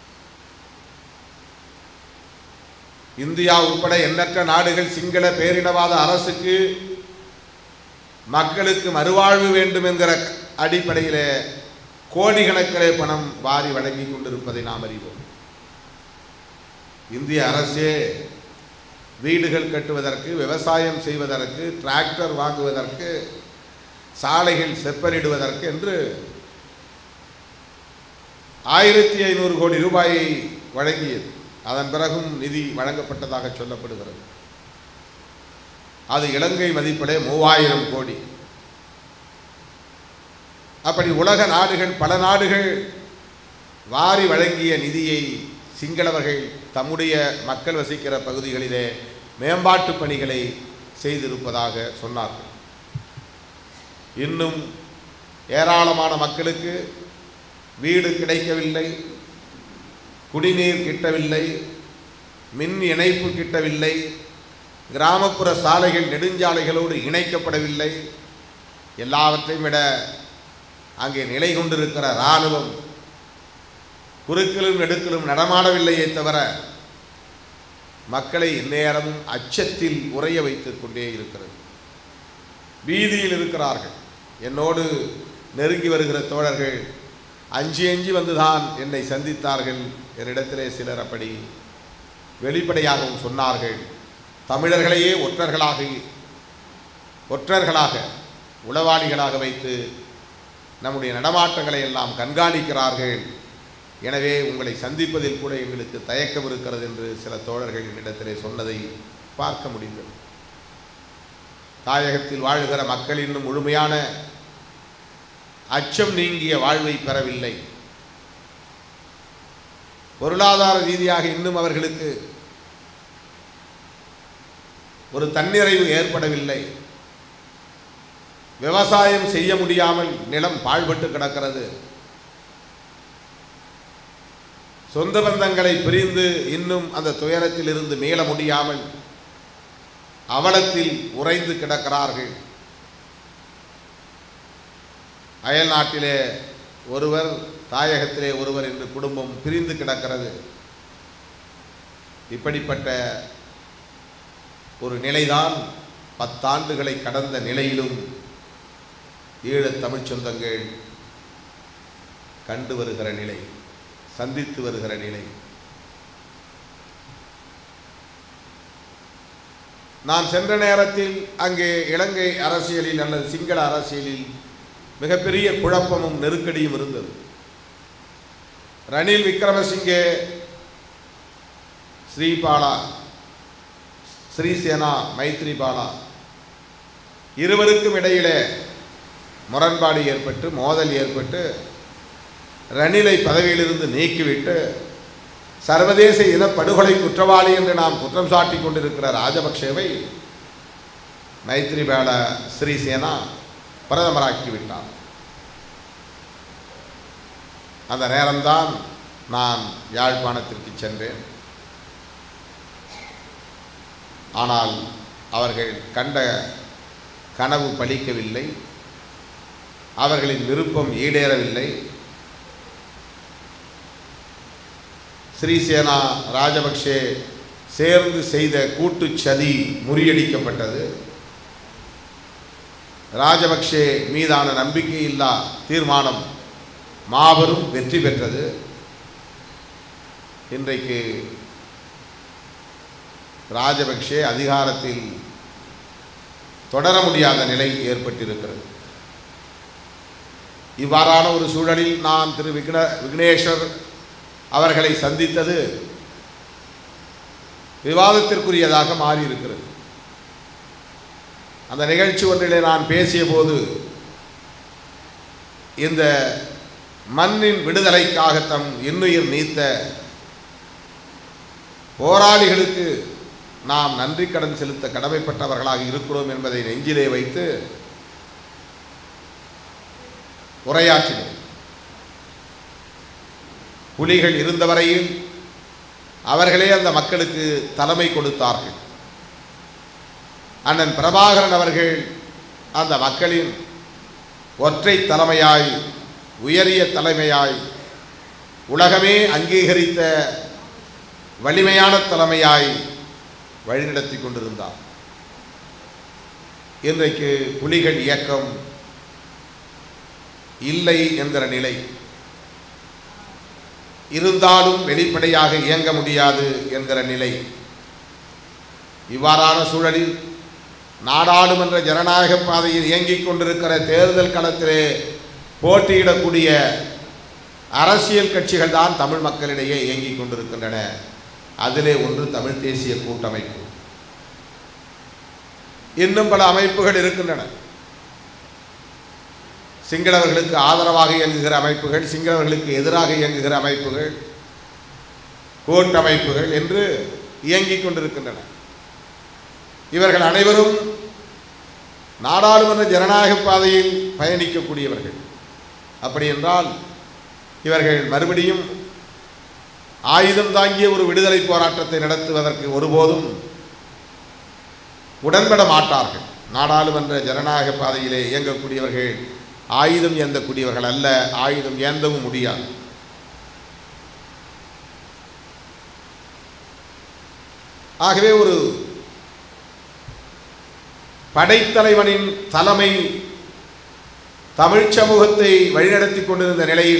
Speaker 2: இந்தியா உட்பட எண்ணற்ற நாடுகள் சிங்கள பேரினவாத அரசுக்கு மக்களுக்கு மறுவாழ்வு வேண்டும் என்கிற அடிப்படையிலே கோடிக்கணக்கிலே பணம் வாரி வழங்கி கொண்டிருப்பதை நாம் அறிவோம் இந்திய அரசே வீடுகள் கட்டுவதற்கு விவசாயம் செய்வதற்கு டிராக்டர் வாங்குவதற்கு சாலைகள் செப்பனிடுவதற்கு என்று ஆயிரத்தி ஐநூறு கோடி ரூபாயை வழங்கியது அதன் பிறகும் நிதி வழங்கப்பட்டதாக சொல்லப்படுகிறது அது இலங்கை மதிப்பிலே மூவாயிரம் கோடி அப்படி உலக நாடுகள் பல நாடுகள் வாரி வழங்கிய நிதியை சிங்களவர்கள் தம்முடைய மக்கள் வசிக்கிற பகுதிகளிலே மேம்பாட்டு பணிகளை செய்திருப்பதாக சொன்னார்கள் இன்னும் ஏராளமான மக்களுக்கு வீடு கிடைக்கவில்லை குடிநீர் கிட்டவில்லை மின் இணைப்பு கிட்டவில்லை கிராமப்புற சாலைகள் நெடுஞ்சாலைகளோடு இணைக்கப்படவில்லை எல்லாவற்றையும் விட அங்கே நிலை கொண்டிருக்கிற இராணுவம் குறுக்கிலும் நெடுக்கிலும் நடமாடவில்லையே தவிர மக்களை இந்நேரமும் அச்சத்தில் உறைய வைத்துக் கொண்டே இருக்கிறது பீதியில் இருக்கிறார்கள் என்னோடு நெருங்கி வருகிற தோழர்கள் அஞ்சி அஞ்சி வந்துதான் என்னை சந்தித்தார்கள் என்னிடத்திலே சிலர் அப்படி வெளிப்படையாகவும் சொன்னார்கள் தமிழர்களையே ஒற்றர்களாக ஒற்றர்களாக உளவாளிகளாக வைத்து நம்முடைய நடமாட்டங்களை எல்லாம் கண்காணிக்கிறார்கள் எனவே உங்களை சந்திப்பதில் கூட எங்களுக்கு தயக்கம் இருக்கிறது என்று சில தோழர்கள் என்னிடத்திலே சொன்னதை பார்க்க முடிந்தது தாயகத்தில் வாழ்கிற மக்கள் இன்னும் முழுமையான அச்சம் நீங்கிய வாழ்வை பெறவில்லை பொருளாதார ரீதியாக இன்னும் அவர்களுக்கு ஒரு தன்னிறைவு ஏற்படவில்லை விவசாயம் செய்ய முடியாமல் நிலம் பாழ்பட்டு கிடக்கிறது சொந்த பந்தங்களை பிரிந்து இன்னும் அந்த துயரத்தில் இருந்து மீள முடியாமல் அவலத்தில் உறைந்து கிடக்கிறார்கள் அயல் நாட்டிலே ஒருவர் தாயகத்திலே ஒருவர் என்று குடும்பம் பிரிந்து கிடக்கிறது இப்படிப்பட்ட ஒரு நிலைதான் பத்தாண்டுகளை கடந்த நிலையிலும் ஈழத் தமிழ்ச் சொந்தங்கள் கண்டு வருகிற நிலை சந்தித்து வருகிற நிலை நான் சென்ற நேரத்தில் அங்கே இலங்கை அரசியலில் அல்லது சிங்கள அரசியலில் மிகப்பெரிய குழப்பமும் நெருக்கடியும் இருந்தது ரணில் விக்ரமசிங்கே ஸ்ரீபாலா ஸ்ரீசேனா மைத்ரிபாலா இருவருக்கும் இடையிலே முரண்பாடு ஏற்பட்டு மோதல் ஏற்பட்டு ரணிலை பதவியிலிருந்து நீக்கிவிட்டு சர்வதேச இனப்படுகொலை குற்றவாளி என்று நாம் குற்றம் சாட்டி கொண்டிருக்கிற ராஜபக்சேவை மைத்ரிபால ஸ்ரீசேனா பிரதமராக்கி விட்டார் அந்த நேரம்தான் நான் யாழ்ப்பாணத்திற்கு சென்றேன் ஆனால் அவர்கள் கண்ட கனவு பலிக்கவில்லை அவர்களின் விருப்பம் ஈடேறவில்லை ஸ்ரீசேனா ராஜபக்ஷே சேர்ந்து செய்த கூட்டு சதி முறியடிக்கப்பட்டது ராஜபக்ஷே மீதான நம்பிக்கையில்லா தீர்மானம் மாபெரும் வெற்றி பெற்றது இன்றைக்கு ராஜபக்ஷே அதிகாரத்தில் தொடர முடியாத நிலை ஏற்பட்டிருக்கிறது இவ்வாறான ஒரு சூழலில் நான் திரு விக்ன விக்னேஸ்வர் அவர்களை சந்தித்தது விவாதத்திற்குரியதாக மாறியிருக்கிறது அந்த நிகழ்ச்சி ஒன்றிலே நான் பேசிய போது இந்த மண்ணின் விடுதலைக்காக தம் இன்னுயிர் நீத்த போராளிகளுக்கு நாம் நன்றி கடன் செலுத்த கடமைப்பட்டவர்களாக இருக்கிறோம் என்பதை நெஞ்சிலே வைத்து உரையாற்றினேன் புலிகள் இருந்தவரையில் அவர்களே அந்த மக்களுக்கு தலைமை கொடுத்தார்கள் அண்ணன் பிரபாகரன் அவர்கள் அந்த மக்களின் ஒற்றை தலைமையாய் உயரிய தலைமையாய் உலகமே அங்கீகரித்த வலிமையான தலைமையாய் வழிநடத்தி கொண்டிருந்தார் இன்றைக்கு புலிகள் இயக்கம் இல்லை என்கிற நிலை இருந்தாலும் வெளிப்படையாக இயங்க முடியாது என்கிற நிலை இவ்வாறான சூழலில் நாடாளுமன்ற ஜனநாயக பாதையில் இயங்கிக் கொண்டிருக்கிற தேர்தல் களத்திலே போட்டியிடக்கூடிய அரசியல் கட்சிகள் தான் தமிழ் மக்களிடையே இயங்கிக் கொண்டிருக்கின்றன அதிலே ஒன்று தமிழ் தேசிய கூட்டமைப்பு இன்னும் பல அமைப்புகள் இருக்கின்றன சிங்களவர்களுக்கு ஆதரவாக இயங்குகிற அமைப்புகள் சிங்களவர்களுக்கு எதிராக இயங்குகிற அமைப்புகள் கூட்டமைப்புகள் என்று இயங்கிக் கொண்டிருக்கின்றன இவர்கள் அனைவரும் நாடாளுமன்ற ஜனநாயக பாதையில் பயணிக்கக்கூடியவர்கள் அப்படி என்றால் இவர்கள் மறுபடியும் ஆயுதம் தாங்கிய ஒரு விடுதலை போராட்டத்தை நடத்துவதற்கு ஒருபோதும் உடன்பட மாட்டார்கள் நாடாளுமன்ற ஜனநாயக பாதையிலே இயங்கக்கூடியவர்கள் ஆயுதம் ஏந்தக்கூடியவர்கள் அல்ல ஆயுதம் ஏந்தவும் முடியாது ஆகவே ஒரு படைத்தலைவனின் தலைமை தமிழ்ச் சமூகத்தை வழிநடத்தி கொண்டிருந்த நிலையில்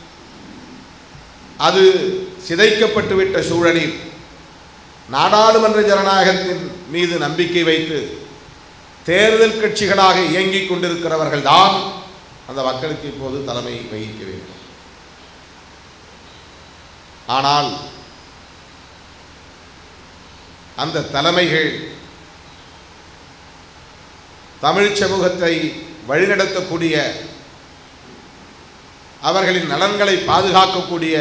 Speaker 2: அது சிதைக்கப்பட்டுவிட்ட சூழலில் நாடாளுமன்ற ஜனநாயகத்தின் மீது நம்பிக்கை வைத்து தேர்தல் கட்சிகளாக இயங்கிக் கொண்டிருக்கிறவர்கள் தான் அந்த மக்களுக்கு இப்போது தலைமை வகிக்க வேண்டும் ஆனால் அந்த தலைமைகள் தமிழ் சமூகத்தை வழிநடத்தக்கூடிய அவர்களின் நலன்களை பாதுகாக்கக்கூடிய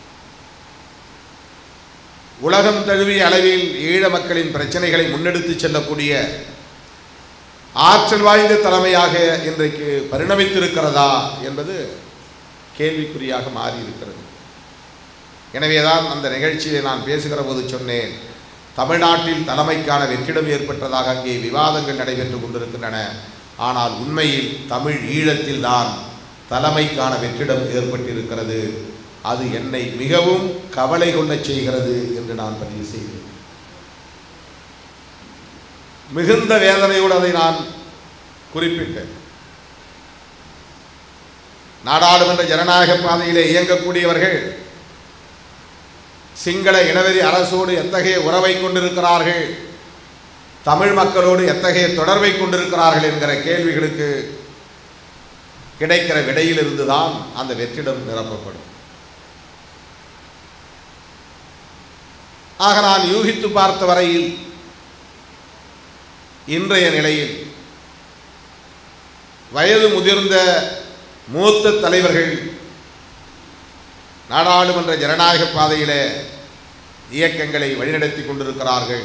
Speaker 2: உலகம் தழுவிய அளவில் ஈழ மக்களின் பிரச்சனைகளை முன்னெடுத்து செல்லக்கூடிய ஆற்றல் வாய்ந்த தலைமையாக இன்றைக்கு பரிணமித்திருக்கிறதா என்பது கேள்விக்குறியாக மாறியிருக்கிறது எனவேதான் அந்த நிகழ்ச்சியை நான் பேசுகிற போது சொன்னேன் தமிழ்நாட்டில் தலைமைக்கான வெற்றிடம் ஏற்பட்டதாக அங்கே விவாதங்கள் நடைபெற்று கொண்டிருக்கின்றன ஆனால் உண்மையில் தமிழ் ஈழத்தில் தான் தலைமைக்கான வெற்றிடம் ஏற்பட்டிருக்கிறது அது என்னை மிகவும் கவலை கொள்ளச் செய்கிறது என்று நான் பதிவு செய்தேன் மிகுந்த வேதனையோடு அதை நான் குறிப்பிட்டேன் நாடாளுமன்ற ஜனநாயக பாதையிலே இயங்கக்கூடியவர்கள் சிங்கள இனவெறி அரசோடு எத்தகைய உறவை கொண்டிருக்கிறார்கள் தமிழ் மக்களோடு எத்தகைய தொடர்பை கொண்டிருக்கிறார்கள் என்கிற கேள்விகளுக்கு கிடைக்கிற விடையிலிருந்து தான் அந்த வெற்றிடம் நிரப்பப்படும் ஆக நான் யூகித்து பார்த்த வரையில் இன்றைய நிலையில் வயது முதிர்ந்த மூத்த தலைவர்கள் நாடாளுமன்ற ஜனநாயக பாதையிலே இயக்கங்களை வழிநடத்தி கொண்டிருக்கிறார்கள்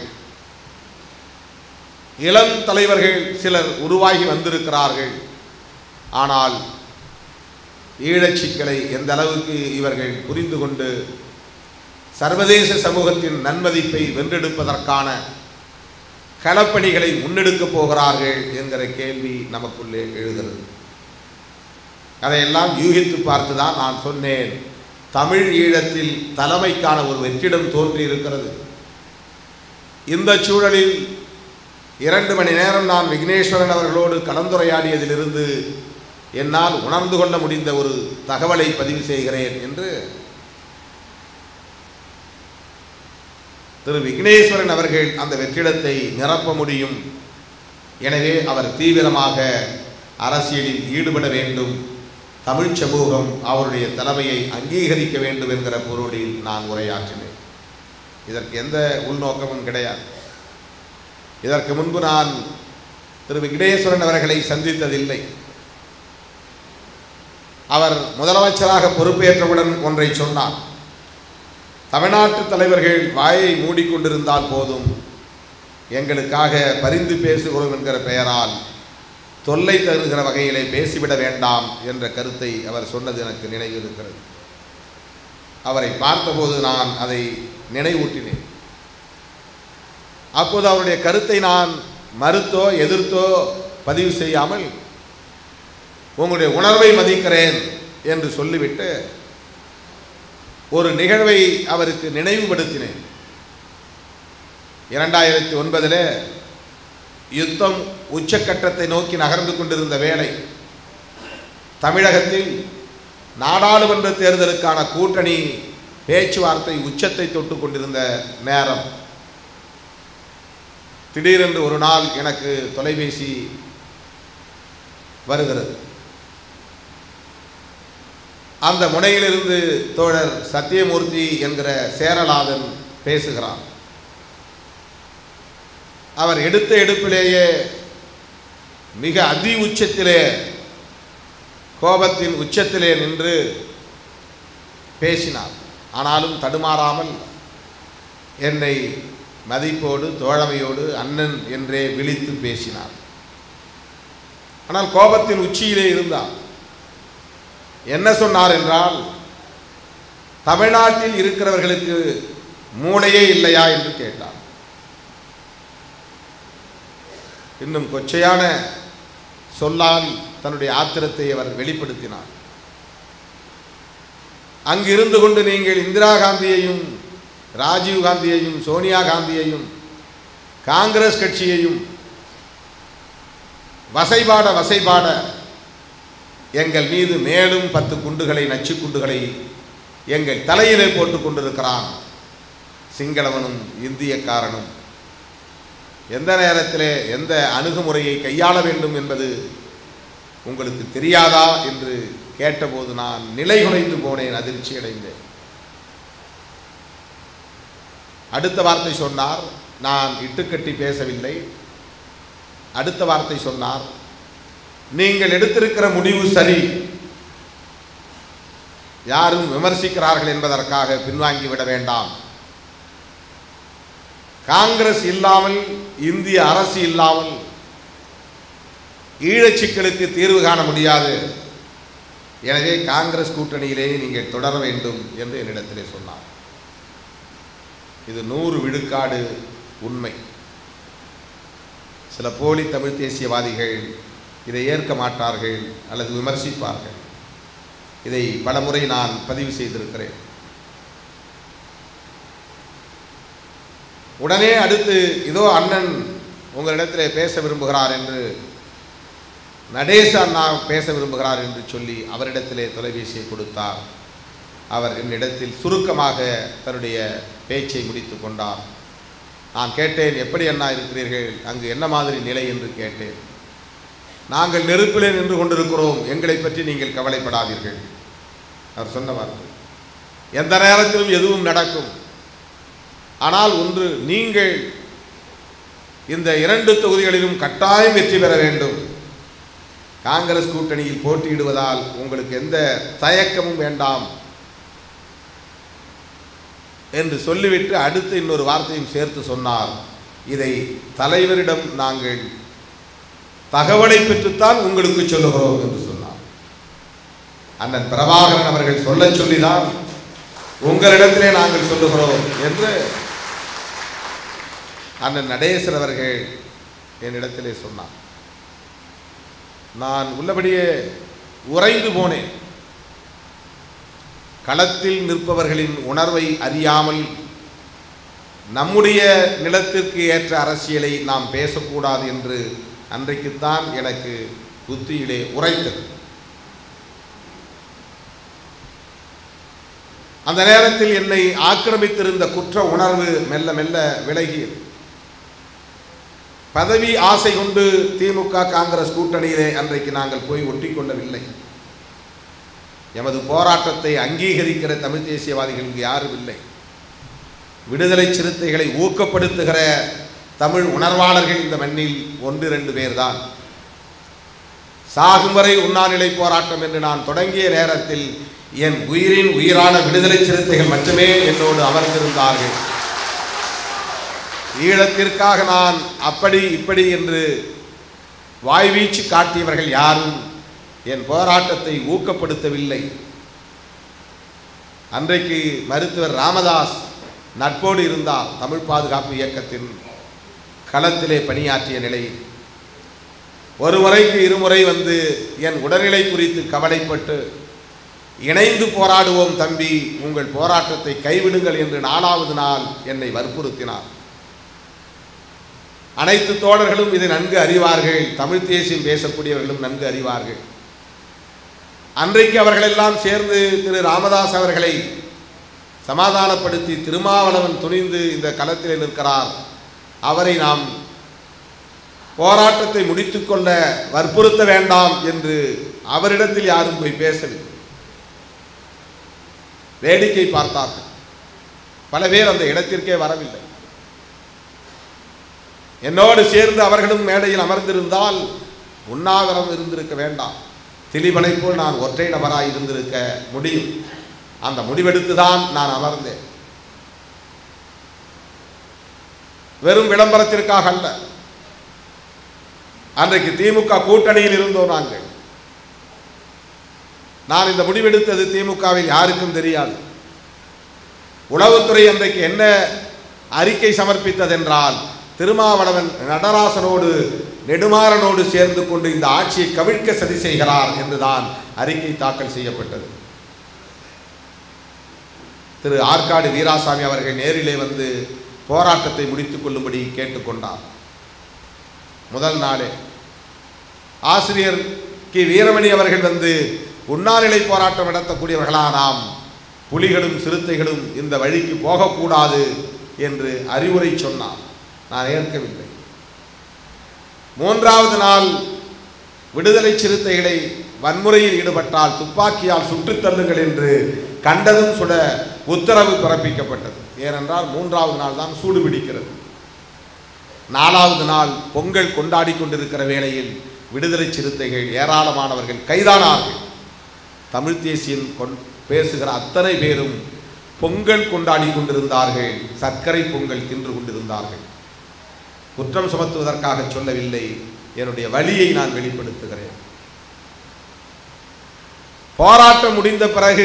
Speaker 2: இளம் தலைவர்கள் சிலர் உருவாகி வந்திருக்கிறார்கள் ஆனால் ஈழச் சிக்கலை எந்த அளவுக்கு இவர்கள் புரிந்து கொண்டு சர்வதேச சமூகத்தின் நன்மதிப்பை வென்றெடுப்பதற்கான களப்பணிகளை முன்னெடுக்கப் போகிறார்கள் என்கிற கேள்வி நமக்குள்ளே எழுகிறது அதையெல்லாம் யூகித்து பார்த்து தான் நான் சொன்னேன் தமிழ் ஈழத்தில் தலைமைக்கான ஒரு வெற்றிடம் தோன்றி இருக்கிறது இந்த சூழலில் இரண்டு மணி நேரம் நான் விக்னேஸ்வரன் அவர்களோடு கலந்துரையாடியதிலிருந்து என்னால் உணர்ந்து கொள்ள முடிந்த ஒரு தகவலை பதிவு செய்கிறேன் என்று திரு விக்னேஸ்வரன் அவர்கள் அந்த வெற்றிடத்தை நிரப்ப முடியும் எனவே அவர் தீவிரமாக அரசியலில் ஈடுபட வேண்டும் தமிழ் சமூகம் அவருடைய தலைமையை அங்கீகரிக்க வேண்டும் என்கிற பொருளில் நான் உரையாற்றினேன் இதற்கு எந்த உள்நோக்கமும் கிடையாது இதற்கு முன்பு நான் திரு விக்னேஸ்வரன் அவர்களை சந்தித்ததில்லை அவர் முதலமைச்சராக பொறுப்பேற்றவுடன் ஒன்றை சொன்னார் தமிழ்நாட்டு தலைவர்கள் வாயை மூடிக்கொண்டிருந்தால் போதும் எங்களுக்காக பரிந்து பேசுகிறோம் என்கிற பெயரால் தொல்லை தருகிற வகையிலே பேசிவிட வேண்டாம் என்ற கருத்தை அவர் சொன்னது எனக்கு நினைவு இருக்கிறது அவரை பார்த்தபோது நான் அதை நினைவூட்டினேன் அப்போது அவருடைய கருத்தை நான் மறுத்தோ எதிர்த்தோ பதிவு செய்யாமல் உங்களுடைய உணர்வை மதிக்கிறேன் என்று சொல்லிவிட்டு ஒரு நிகழ்வை அவருக்கு நினைவுபடுத்தினேன் இரண்டாயிரத்தி ஒன்பதில் யுத்தம் உச்சக்கட்டத்தை நோக்கி நகர்ந்து கொண்டிருந்த வேளை தமிழகத்தில் நாடாளுமன்ற தேர்தலுக்கான கூட்டணி பேச்சுவார்த்தை உச்சத்தை தொட்டு கொண்டிருந்த நேரம் திடீரென்று ஒரு நாள் எனக்கு தொலைபேசி வருகிறது அந்த முனையிலிருந்து தோழர் சத்தியமூர்த்தி என்கிற சேரலாதன் பேசுகிறார் அவர் எடுத்த எடுப்பிலேயே மிக அதி உச்சத்திலே கோபத்தின் உச்சத்திலே நின்று பேசினார் ஆனாலும் தடுமாறாமல் என்னை மதிப்போடு தோழமையோடு அண்ணன் என்றே விழித்து பேசினார் ஆனால் கோபத்தின் உச்சியிலே இருந்தார் என்ன சொன்னார் என்றால் தமிழ்நாட்டில் இருக்கிறவர்களுக்கு மூளையே இல்லையா என்று கேட்டார் இன்னும் கொச்சையான சொல்லால் தன்னுடைய ஆத்திரத்தை அவர் வெளிப்படுத்தினார் அங்கு இருந்து கொண்டு நீங்கள் இந்திரா காந்தியையும் ராஜீவ் காந்தியையும் சோனியா காந்தியையும் காங்கிரஸ் கட்சியையும் வசைபாட வசைபாட எங்கள் மீது மேலும் பத்து குண்டுகளை நச்சு குண்டுகளை எங்கள் தலையிலே போட்டுக் கொண்டிருக்கிறான் சிங்களவனும் இந்தியக்காரனும் எந்த நேரத்திலே எந்த அணுகுமுறையை கையாள வேண்டும் என்பது உங்களுக்கு தெரியாதா என்று கேட்டபோது நான் நிலைகுலைந்து போனேன் அதிர்ச்சி அடைந்தேன் அடுத்த வார்த்தை சொன்னார் நான் இட்டுக்கட்டி பேசவில்லை அடுத்த வார்த்தை சொன்னார் நீங்கள் எடுத்திருக்கிற முடிவு சரி யாரும் விமர்சிக்கிறார்கள் என்பதற்காக பின்வாங்கி விட வேண்டாம் காங்கிரஸ் இல்லாமல் இந்திய அரசு இல்லாமல் ஈழச் சிக்கலுக்கு தீர்வு காண முடியாது எனவே காங்கிரஸ் கூட்டணியிலே நீங்கள் தொடர வேண்டும் என்று என்னிடத்திலே சொன்னார் இது நூறு விழுக்காடு உண்மை சில போலி தமிழ் தேசியவாதிகள் இதை ஏற்க மாட்டார்கள் அல்லது விமர்சிப்பார்கள் இதை பலமுறை நான் பதிவு செய்திருக்கிறேன் உடனே அடுத்து இதோ அண்ணன் உங்களிடத்திலே பேச விரும்புகிறார் என்று நடேச அண்ணா பேச விரும்புகிறார் என்று சொல்லி அவரிடத்திலே தொலைபேசியை கொடுத்தார் அவர் என்னிடத்தில் சுருக்கமாக தன்னுடைய பேச்சை முடித்து கொண்டார் நான் கேட்டேன் எப்படி அண்ணா இருக்கிறீர்கள் அங்கு என்ன மாதிரி நிலை என்று கேட்டேன் நாங்கள் நெருப்பிலே நின்று கொண்டிருக்கிறோம் எங்களை பற்றி நீங்கள் கவலைப்படாதீர்கள் அவர் சொன்ன வார்த்தை எந்த நேரத்திலும் எதுவும் நடக்கும் ஆனால் ஒன்று நீங்கள் இந்த இரண்டு தொகுதிகளிலும் கட்டாயம் வெற்றி பெற வேண்டும் காங்கிரஸ் கூட்டணியில் போட்டியிடுவதால் உங்களுக்கு எந்த தயக்கமும் வேண்டாம் என்று சொல்லிவிட்டு அடுத்து இன்னொரு வார்த்தையும் சேர்த்து சொன்னார் இதை தலைவரிடம் நாங்கள் தகவலை பெற்றுத்தான் உங்களுக்கு சொல்லுகிறோம் என்று சொன்னார் அண்ணன் பிரபாகரன் அவர்கள் சொல்ல சொல்லிதான் உங்களிடத்திலே நாங்கள் சொல்லுகிறோம் என்று அண்ணன் நடேசர் அவர்கள் என்னிடத்திலே சொன்னார் நான் உள்ளபடியே உறைந்து போனேன் களத்தில் நிற்பவர்களின் உணர்வை அறியாமல் நம்முடைய நிலத்திற்கு ஏற்ற அரசியலை நாம் பேசக்கூடாது என்று அன்றைக்குத்தான் எனக்கு புத்தியிலே உரைத்தது அந்த நேரத்தில் என்னை ஆக்கிரமித்திருந்த குற்ற உணர்வு மெல்ல மெல்ல விலகியது பதவி ஆசை கொண்டு திமுக காங்கிரஸ் கூட்டணியிலே அன்றைக்கு நாங்கள் போய் ஒட்டிக்கொள்ளவில்லை எமது போராட்டத்தை அங்கீகரிக்கிற தமிழ் தேசியவாதிகள் இங்கு யாரும் இல்லை விடுதலை சிறுத்தைகளை ஊக்கப்படுத்துகிற தமிழ் உணர்வாளர்கள் இந்த மண்ணில் ஒன்று இரண்டு பேர்தான் சாகும் வரை உண்ணாநிலை போராட்டம் என்று நான் தொடங்கிய நேரத்தில் என் உயிரின் உயிரான விடுதலை சிறுத்தைகள் மட்டுமே என்னோடு அமர்ந்திருந்தார்கள் ஈழத்திற்காக நான் அப்படி இப்படி என்று வாய்வீச்சு காட்டியவர்கள் யாரும் என் போராட்டத்தை ஊக்கப்படுத்தவில்லை அன்றைக்கு மருத்துவர் ராமதாஸ் நட்போடு இருந்தார் தமிழ் பாதுகாப்பு இயக்கத்தின் களத்திலே பணியாற்றிய நிலையில் ஒரு முறைக்கு இருமுறை வந்து என் உடல்நிலை குறித்து கவலைப்பட்டு இணைந்து போராடுவோம் தம்பி உங்கள் போராட்டத்தை கைவிடுங்கள் என்று நாலாவது நாள் என்னை வற்புறுத்தினார் அனைத்து தோழர்களும் இதை நன்கு அறிவார்கள் தமிழ் தேசியம் பேசக்கூடியவர்களும் நன்கு அறிவார்கள் அன்றைக்கு அவர்களெல்லாம் சேர்ந்து திரு ராமதாஸ் அவர்களை சமாதானப்படுத்தி திருமாவளவன் துணிந்து இந்த களத்திலே நிற்கிறார் அவரை நாம் போராட்டத்தை முடித்துக்கொள்ள வற்புறுத்த வேண்டாம் என்று அவரிடத்தில் யாரும் போய் பேசவில்லை வேடிக்கை பார்த்தார்கள் பல பேர் அந்த இடத்திற்கே வரவில்லை என்னோடு சேர்ந்து அவர்களும் மேடையில் அமர்ந்திருந்தால் உண்ணாவிரம் இருந்திருக்க வேண்டாம் திலீபனை போல் நான் ஒற்றை நபராய் இருந்திருக்க முடியும் அந்த முடிவெடுத்து தான் நான் அமர்ந்தேன் வெறும் விளம்பரத்திற்காக அல்ல அன்றைக்கு திமுக கூட்டணியில் இருந்தோம் நாங்கள் நான் இந்த முடிவெடுத்தது திமுகவில் யாருக்கும் தெரியாது உளவுத்துறை அன்றைக்கு என்ன அறிக்கை சமர்ப்பித்ததென்றால் திருமாவளவன் நடராசனோடு நெடுமாறனோடு சேர்ந்து கொண்டு இந்த ஆட்சியை கவிழ்க்க சதி செய்கிறார் என்றுதான் அறிக்கை தாக்கல் செய்யப்பட்டது திரு ஆற்காடு வீராசாமி அவர்கள் நேரிலே வந்து போராட்டத்தை முடித்துக் கொள்ளும்படி கேட்டுக்கொண்டார் முதல் நாளே ஆசிரியர் கி வீரமணி அவர்கள் வந்து உண்ணாநிலை போராட்டம் நடத்தக்கூடியவர்களா நாம் புலிகளும் சிறுத்தைகளும் இந்த வழிக்கு போகக்கூடாது என்று அறிவுரை சொன்னார் நான் ஏற்கவில்லை மூன்றாவது நாள் விடுதலை சிறுத்தைகளை வன்முறையில் ஈடுபட்டால் துப்பாக்கியால் சுட்டுத் தள்ளுங்கள் என்று கண்டதும் சுட உத்தரவு பிறப்பிக்கப்பட்டது ஏனென்றால் மூன்றாவது நாள் தான் சூடு பிடிக்கிறது நாலாவது நாள் பொங்கல் கொண்டாடி கொண்டிருக்கிற வேளையில் விடுதலை சிறுத்தைகள் ஏராளமானவர்கள் கைதானார்கள் தமிழ் தேசியம் கொண் பேசுகிற அத்தனை பேரும் பொங்கல் கொண்டாடி கொண்டிருந்தார்கள் சர்க்கரை பொங்கல் தின்று கொண்டிருந்தார்கள் குற்றம் சுமத்துவதற்காக சொல்லவில்லை என்னுடைய வழியை நான் வெளிப்படுத்துகிறேன் போராட்டம் முடிந்த பிறகு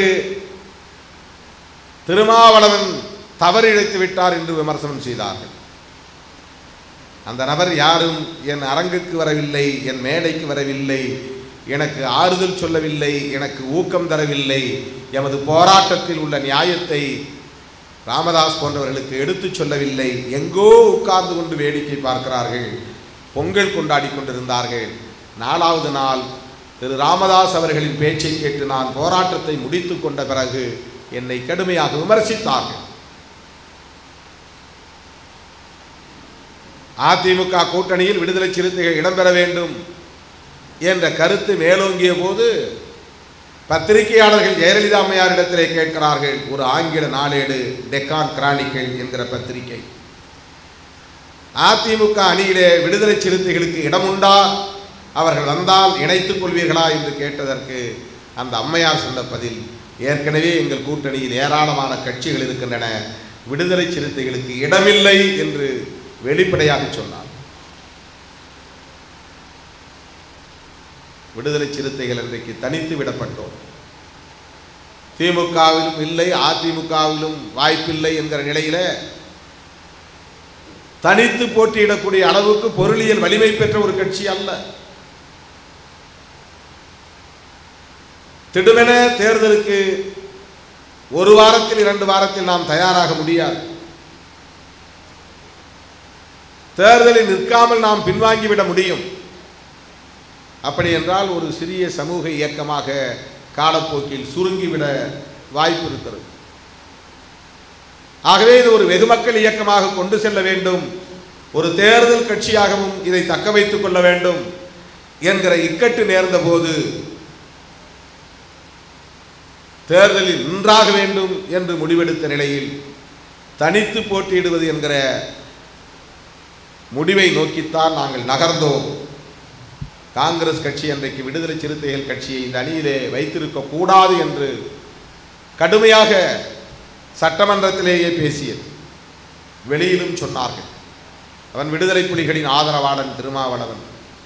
Speaker 2: திருமாவளவன் தவறு இழைத்து விட்டார் என்று விமர்சனம் செய்தார்கள் அந்த நபர் யாரும் என் அரங்குக்கு வரவில்லை என் மேடைக்கு வரவில்லை எனக்கு ஆறுதல் சொல்லவில்லை எனக்கு ஊக்கம் தரவில்லை எமது போராட்டத்தில் உள்ள நியாயத்தை ராமதாஸ் போன்றவர்களுக்கு எடுத்துச் சொல்லவில்லை எங்கோ உட்கார்ந்து கொண்டு வேடிக்கை பார்க்கிறார்கள் பொங்கல் கொண்டாடி கொண்டிருந்தார்கள் நாலாவது நாள் திரு ராமதாஸ் அவர்களின் பேச்சை கேட்டு நான் போராட்டத்தை முடித்து கொண்ட பிறகு என்னை கடுமையாக விமர்சித்தார்கள் அதிமுக கூட்டணியில் விடுதலை சிறுத்தைகள் இடம்பெற வேண்டும் என்ற கருத்து மேலோங்கிய போது பத்திரிகையாளர்கள் ஜெயலலிதா அம்மையாரிடத்திலே கேட்கிறார்கள் ஒரு ஆங்கில நாளேடு டெக்கான் கிரானிக்கல் என்கிற பத்திரிகை அதிமுக அணியிலே விடுதலை சிறுத்தைகளுக்கு இடமுண்டா அவர்கள் வந்தால் இணைத்துக் கொள்வீர்களா என்று கேட்டதற்கு அந்த அம்மையார் சொன்ன பதில் ஏற்கனவே எங்கள் கூட்டணியில் ஏராளமான கட்சிகள் இருக்கின்றன விடுதலை சிறுத்தைகளுக்கு இடமில்லை என்று வெளிப்படையாக சொன்னார் விடுதலை சிறுத்தைகள் இன்றைக்கு தனித்து விடப்பட்டோம் திமுகவிலும் இல்லை அதிமுகவிலும் வாய்ப்பில்லை என்கிற நிலையில தனித்து போட்டியிடக்கூடிய அளவுக்கு பொருளியல் வலிமை பெற்ற ஒரு கட்சி அல்ல திடுமென தேர்தலுக்கு ஒரு வாரத்தில் இரண்டு வாரத்தில் நாம் தயாராக முடியாது தேர்தலில் நிற்காமல் நாம் பின்வாங்கிவிட முடியும் அப்படி என்றால் ஒரு சிறிய சமூக இயக்கமாக காலப்போக்கில் சுருங்கிவிட வாய்ப்பு இருக்கிறது ஆகவே இது ஒரு வெகுமக்கள் இயக்கமாக கொண்டு செல்ல வேண்டும் ஒரு தேர்தல் கட்சியாகவும் இதை தக்க வைத்துக் கொள்ள வேண்டும் என்கிற இக்கட்டு நேர்ந்த போது தேர்தலில் நின்றாக வேண்டும் என்று முடிவெடுத்த நிலையில் தனித்து போட்டியிடுவது என்கிற முடிவை நோக்கித்தான் நாங்கள் நகர்ந்தோம் காங்கிரஸ் கட்சி அன்றைக்கு விடுதலை சிறுத்தைகள் கட்சியை இந்த அணியிலே வைத்திருக்க கூடாது என்று கடுமையாக சட்டமன்றத்திலேயே பேசியது வெளியிலும் சொன்னார்கள் அவன் விடுதலை புலிகளின் ஆதரவாளன் திருமாவளவன்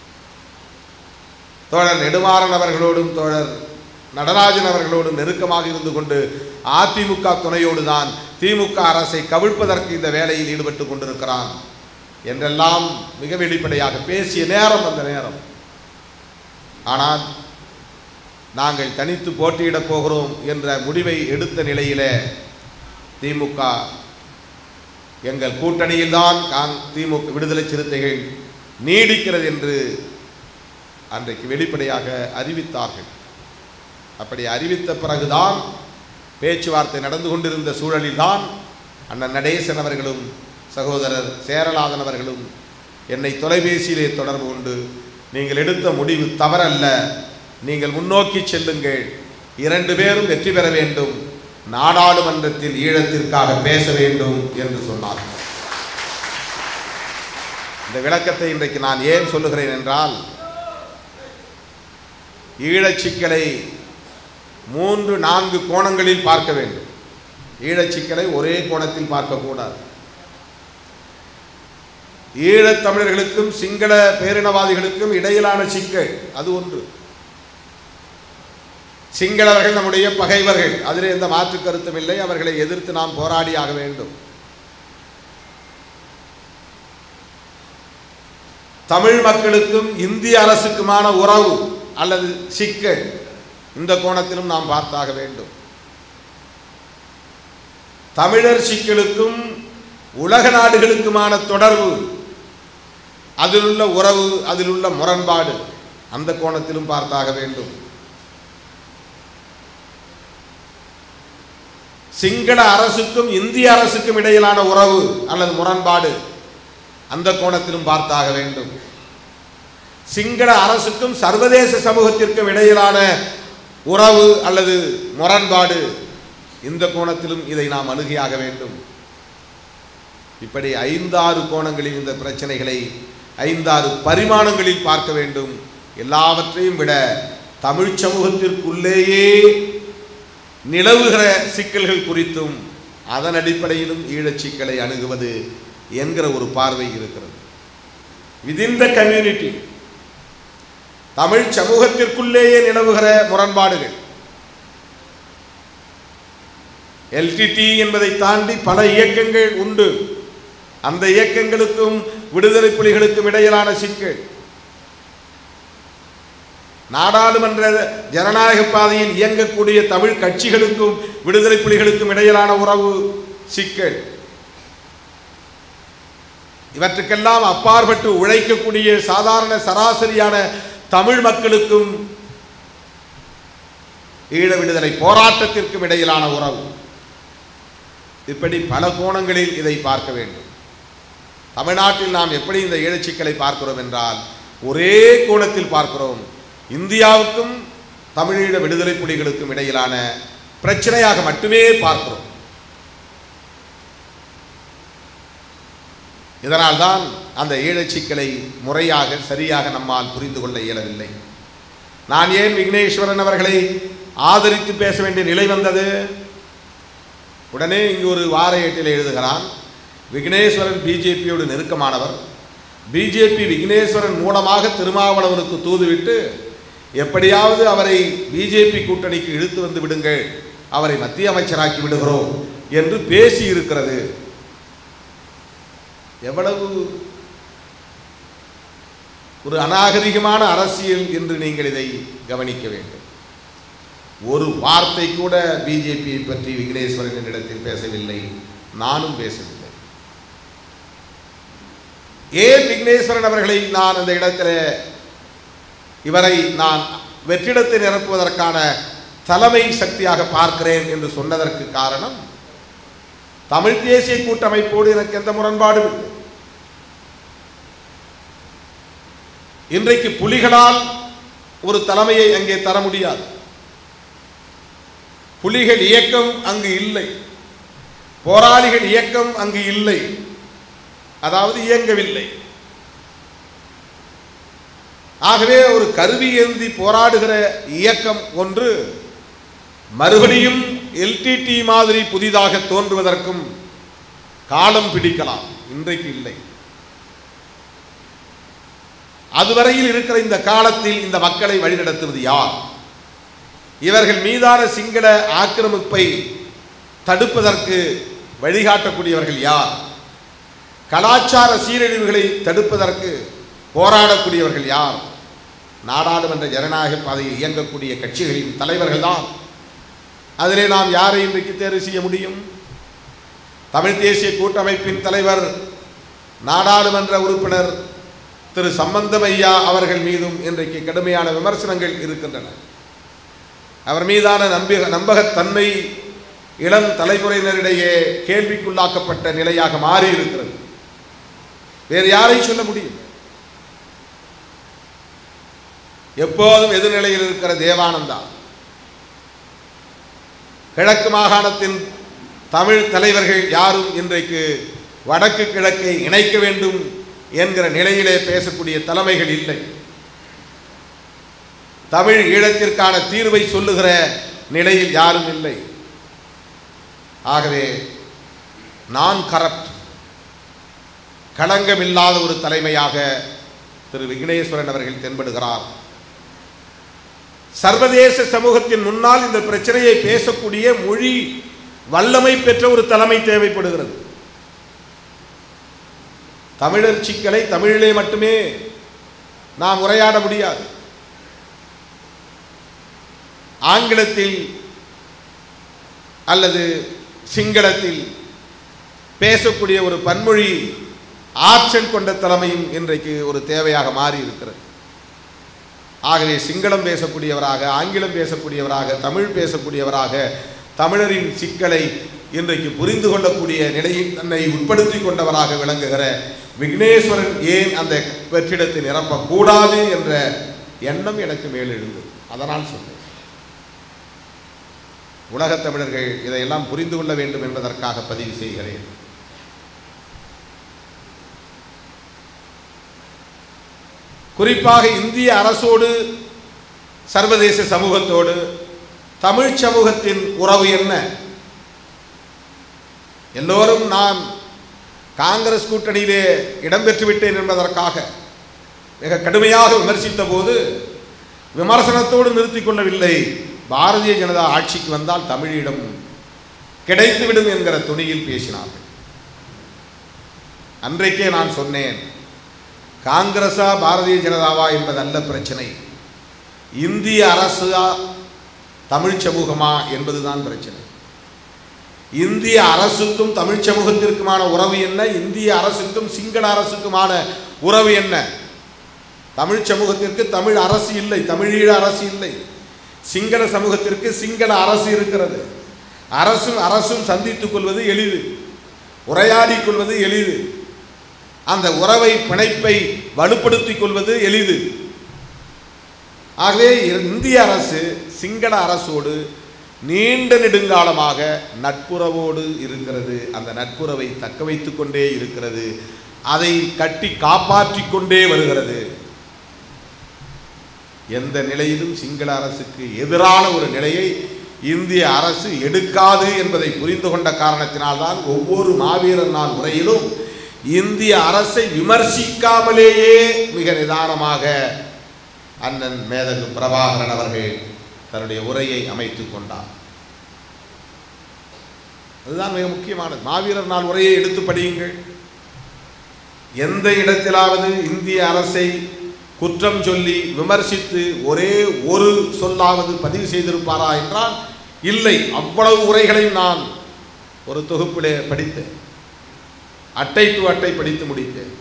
Speaker 2: தோழர் நெடுமாறன் அவர்களோடும் தோழர் நடராஜன் அவர்களோடும் நெருக்கமாக இருந்து கொண்டு அதிமுக துணையோடு தான் திமுக அரசை கவிழ்ப்பதற்கு இந்த வேலையில் ஈடுபட்டு கொண்டிருக்கிறான் என்றெல்லாம் மிக வெளிப்படையாக பேசிய நேரம் அந்த நேரம் ஆனால் நாங்கள் தனித்து போட்டியிடப் போகிறோம் என்ற முடிவை எடுத்த நிலையிலே திமுக எங்கள் கூட்டணியில்தான் காங் திமுக விடுதலை சிறுத்தைகள் நீடிக்கிறது என்று அன்றைக்கு வெளிப்படையாக அறிவித்தார்கள் அப்படி அறிவித்த பிறகுதான் பேச்சுவார்த்தை நடந்து கொண்டிருந்த சூழலில்தான் அண்ணன் நடேசன் அவர்களும் சகோதரர் சேரலாதன் அவர்களும் என்னை தொலைபேசியிலே தொடர்பு கொண்டு நீங்கள் எடுத்த முடிவு தவறல்ல நீங்கள் முன்னோக்கி செல்லுங்கள் இரண்டு பேரும் வெற்றி பெற வேண்டும் நாடாளுமன்றத்தில் ஈழத்திற்காக பேச வேண்டும் என்று சொன்னார் இந்த விளக்கத்தை இன்றைக்கு நான் ஏன் சொல்லுகிறேன் என்றால் ஈழச் சிக்கலை மூன்று நான்கு கோணங்களில் பார்க்க வேண்டும் ஈழச் சிக்கலை ஒரே கோணத்தில் பார்க்கக்கூடாது ஈழத் தமிழர்களுக்கும் சிங்கள பேரினவாதிகளுக்கும் இடையிலான சிக்கல் அது ஒன்று சிங்களவர்கள் நம்முடைய பகைவர்கள் அதில் எந்த மாற்று கருத்தும் இல்லை அவர்களை எதிர்த்து நாம் போராடியாக வேண்டும் தமிழ் மக்களுக்கும் இந்திய அரசுக்குமான உறவு அல்லது சிக்கல் இந்த கோணத்திலும் நாம் பார்த்தாக வேண்டும் தமிழர் சிக்கலுக்கும் உலக நாடுகளுக்குமான தொடர்பு அதிலுள்ள உறவு அதிலுள்ள முரண்பாடு அந்த கோணத்திலும் பார்த்தாக வேண்டும் சிங்கள அரசுக்கும் இந்திய அரசுக்கும் இடையிலான உறவு அல்லது முரண்பாடு அந்த கோணத்திலும் பார்த்தாக வேண்டும் சிங்கள அரசுக்கும் சர்வதேச சமூகத்திற்கும் இடையிலான உறவு அல்லது முரண்பாடு இந்த கோணத்திலும் இதை நாம் அணுகியாக வேண்டும் இப்படி ஐந்தாறு கோணங்களில் இந்த பிரச்சனைகளை ஐந்தாறு பரிமாணங்களில் பார்க்க வேண்டும் எல்லாவற்றையும் விட தமிழ் சமூகத்திற்குள்ளேயே நிலவுகிற சிக்கல்கள் குறித்தும் அதன் அடிப்படையிலும் ஈழச் சிக்கலை அணுகுவது என்கிற ஒரு பார்வை இருக்கிறது விதின் த கம்யூனிட்டி தமிழ் சமூகத்திற்குள்ளேயே நிலவுகிற முரண்பாடுகள் எல்டிடி என்பதை தாண்டி பல இயக்கங்கள் உண்டு அந்த இயக்கங்களுக்கும் விடுதலை புலிகளுக்கும் இடையிலான சிக்கல் நாடாளுமன்ற ஜனநாயக பாதையில் இயங்கக்கூடிய தமிழ் கட்சிகளுக்கும் விடுதலை புலிகளுக்கும் இடையிலான உறவு சிக்கல் இவற்றுக்கெல்லாம் அப்பாற்பட்டு உழைக்கக்கூடிய சாதாரண சராசரியான தமிழ் மக்களுக்கும் ஈழ விடுதலை போராட்டத்திற்கும் இடையிலான உறவு இப்படி பல கோணங்களில் இதை பார்க்க வேண்டும் தமிழ்நாட்டில் நாம் எப்படி இந்த ஈழச்சிக்கலை பார்க்கிறோம் என்றால் ஒரே கோணத்தில் பார்க்கிறோம் இந்தியாவுக்கும் தமிழீழ விடுதலை புலிகளுக்கும் இடையிலான பிரச்சனையாக மட்டுமே பார்க்கிறோம் இதனால்தான் அந்த ஈழச்சிக்கலை முறையாக சரியாக நம்மால் புரிந்து கொள்ள இயலவில்லை நான் ஏன் விக்னேஸ்வரன் அவர்களை ஆதரித்து பேச வேண்டிய நிலை வந்தது உடனே இங்கு ஒரு வார ஏட்டில் எழுதுகிறான் விக்னேஸ்வரன் பிஜேபியோடு நெருக்கமானவர் பிஜேபி விக்னேஸ்வரன் மூலமாக திருமாவளவனுக்கு தூதுவிட்டு எப்படியாவது அவரை பிஜேபி கூட்டணிக்கு இழுத்து வந்து விடுங்கள் அவரை மத்திய அமைச்சராக்கி விடுகிறோம் என்று பேசி இருக்கிறது எவ்வளவு ஒரு அநாகரிகமான அரசியல் என்று நீங்கள் இதை கவனிக்க வேண்டும் ஒரு வார்த்தை கூட பிஜேபியை பற்றி விக்னேஸ்வரன் இடத்தில் பேசவில்லை நானும் பேசவில்லை ஏன் விக்னேஸ்வரன் அவர்களை நான் அந்த இடத்தில் இவரை நான் வெற்றிடத்தை நிரப்புவதற்கான தலைமை சக்தியாக பார்க்கிறேன் என்று சொன்னதற்கு காரணம் தமிழ் தேசிய கூட்டமைப்போடு எனக்கு எந்த முரண்பாடும் இல்லை இன்றைக்கு புலிகளால் ஒரு தலைமையை அங்கே தர முடியாது புலிகள் இயக்கம் அங்கு இல்லை போராளிகள் இயக்கம் அங்கு இல்லை அதாவது இயங்கவில்லை ஆகவே ஒரு கருவி ஏந்தி போராடுகிற இயக்கம் ஒன்று மறுபடியும் எல்டிடி மாதிரி புதிதாக தோன்றுவதற்கும் காலம் பிடிக்கலாம் இன்றைக்கு இல்லை அதுவரையில் இருக்கிற இந்த காலத்தில் இந்த மக்களை வழிநடத்துவது யார் இவர்கள் மீதான சிங்கள ஆக்கிரமிப்பை தடுப்பதற்கு வழிகாட்டக்கூடியவர்கள் யார் கலாச்சார சீரழிவுகளை தடுப்பதற்கு போராடக்கூடியவர்கள் யார் நாடாளுமன்ற ஜனநாயக பாதையில் இயங்கக்கூடிய கட்சிகளின் தலைவர்கள் தான் அதிலே நாம் யாரை இன்றைக்கு தேர்வு செய்ய முடியும் தமிழ் தேசிய கூட்டமைப்பின் தலைவர் நாடாளுமன்ற உறுப்பினர் திரு சம்பந்தம் ஐயா அவர்கள் மீதும் இன்றைக்கு கடுமையான விமர்சனங்கள் இருக்கின்றன அவர் மீதான நம்பிக நம்பகத்தன்மை இளம் தலைமுறையினரிடையே கேள்விக்குள்ளாக்கப்பட்ட நிலையாக மாறி இருக்கிறது வேறு யாரை சொல்ல முடியும் எப்போதும் எதிர்நிலையில் இருக்கிற தேவானந்தா கிழக்கு மாகாணத்தின் தமிழ் தலைவர்கள் யாரும் இன்றைக்கு வடக்கு கிழக்கை இணைக்க வேண்டும் என்கிற நிலையிலே பேசக்கூடிய தலைமைகள் இல்லை தமிழ் ஈழத்திற்கான தீர்வை சொல்லுகிற நிலையில் யாரும் இல்லை ஆகவே நான் கரப்ட் களங்கமில்லாத ஒரு தலைமையாக திரு விக்னேஸ்வரன் அவர்கள் தென்படுகிறார் சர்வதேச சமூகத்தின் முன்னால் இந்த பிரச்சனையை பேசக்கூடிய மொழி வல்லமை பெற்ற ஒரு தலைமை தேவைப்படுகிறது தமிழர் சிக்கலை தமிழிலே மட்டுமே நாம் உரையாட முடியாது ஆங்கிலத்தில் அல்லது சிங்களத்தில் பேசக்கூடிய ஒரு பன்மொழி ஆற்றல் கொண்ட தலைமையும் இன்றைக்கு ஒரு தேவையாக மாறி இருக்கிறது ஆகவே சிங்களம் பேசக்கூடியவராக ஆங்கிலம் பேசக்கூடியவராக தமிழ் பேசக்கூடியவராக தமிழரின் சிக்கலை இன்றைக்கு புரிந்து கொள்ளக்கூடிய நிலையில் தன்னை உட்படுத்தி கொண்டவராக விளங்குகிற விக்னேஸ்வரன் ஏன் அந்த வெற்றிடத்தை நிரப்பக்கூடாது என்ற எண்ணம் எனக்கு மேலெழுந்தது அதனால் சொன்னேன் உலகத் தமிழர்கள் இதையெல்லாம் புரிந்து கொள்ள வேண்டும் என்பதற்காக பதிவு செய்கிறேன் குறிப்பாக இந்திய அரசோடு சர்வதேச சமூகத்தோடு தமிழ் சமூகத்தின் உறவு என்ன எல்லோரும் நான் காங்கிரஸ் கூட்டணியிலே இடம்பெற்று விட்டேன் என்பதற்காக மிக கடுமையாக விமர்சித்த போது விமர்சனத்தோடு நிறுத்திக் கொள்ளவில்லை பாரதிய ஜனதா ஆட்சிக்கு வந்தால் தமிழிடம் கிடைத்துவிடும் என்கிற துணியில் பேசினார்கள் அன்றைக்கே நான் சொன்னேன் காங்கிரஸா பாரதிய ஜனதாவா என்பதல்ல பிரச்சனை இந்திய அரசா தமிழ் சமூகமா என்பதுதான் பிரச்சனை இந்திய அரசுக்கும் தமிழ் சமூகத்திற்குமான உறவு என்ன இந்திய அரசுக்கும் சிங்கள அரசுக்குமான உறவு என்ன தமிழ் சமூகத்திற்கு தமிழ் அரசு இல்லை தமிழீழ அரசு இல்லை சிங்கள சமூகத்திற்கு சிங்கள அரசு இருக்கிறது அரசும் அரசும் சந்தித்துக் கொள்வது எளிது உரையாடிக் கொள்வது எளிது அந்த உறவை பிணைப்பை வலுப்படுத்திக் கொள்வது எளிது ஆகவே இந்திய அரசு சிங்கள அரசோடு நீண்ட நெடுங்காலமாக நட்புறவோடு இருக்கிறது அந்த நட்புறவை தக்க வைத்துக் கொண்டே இருக்கிறது அதை கட்டி காப்பாற்றிக் கொண்டே வருகிறது எந்த நிலையிலும் சிங்கள அரசுக்கு எதிரான ஒரு நிலையை இந்திய அரசு எடுக்காது என்பதை புரிந்து கொண்ட காரணத்தினால்தான் ஒவ்வொரு மாவீரர் நாள் உரையிலும் இந்திய அரசை விமர்சிக்காமலேயே மிக நிதானமாக அண்ணன் மேதகு பிரபாகரன் அவர்கள் தன்னுடைய உரையை அமைத்துக் கொண்டார் அதுதான் மிக முக்கியமானது மாவீரர் நாள் உரையை எடுத்து படியுங்கள் எந்த இடத்திலாவது இந்திய அரசை குற்றம் சொல்லி விமர்சித்து ஒரே ஒரு சொல்லாவது பதிவு செய்திருப்பாரா என்றால் இல்லை அவ்வளவு உரைகளையும் நான் ஒரு தொகுப்பிலே படித்தேன் அட்டை டு அட்டை படித்து முடித்தேன்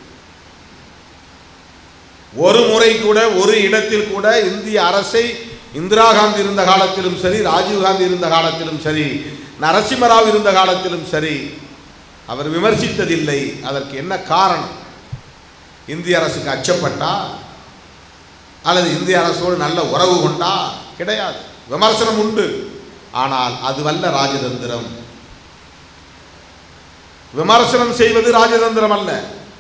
Speaker 2: ஒரு முறை கூட ஒரு இடத்தில் கூட இந்திய அரசை இந்திரா காந்தி இருந்த காலத்திலும் சரி ராஜீவ் காந்தி இருந்த காலத்திலும் சரி நரசிம்மராவ் இருந்த காலத்திலும் சரி அவர் விமர்சித்ததில்லை அதற்கு என்ன காரணம் இந்திய அரசுக்கு அச்சப்பட்டா அல்லது இந்திய அரசோடு நல்ல உறவு கொண்டா கிடையாது விமர்சனம் உண்டு ஆனால் அதுவல்ல ராஜதந்திரம் விமர்சனம் செய்வது ராஜதந்திரம் அல்ல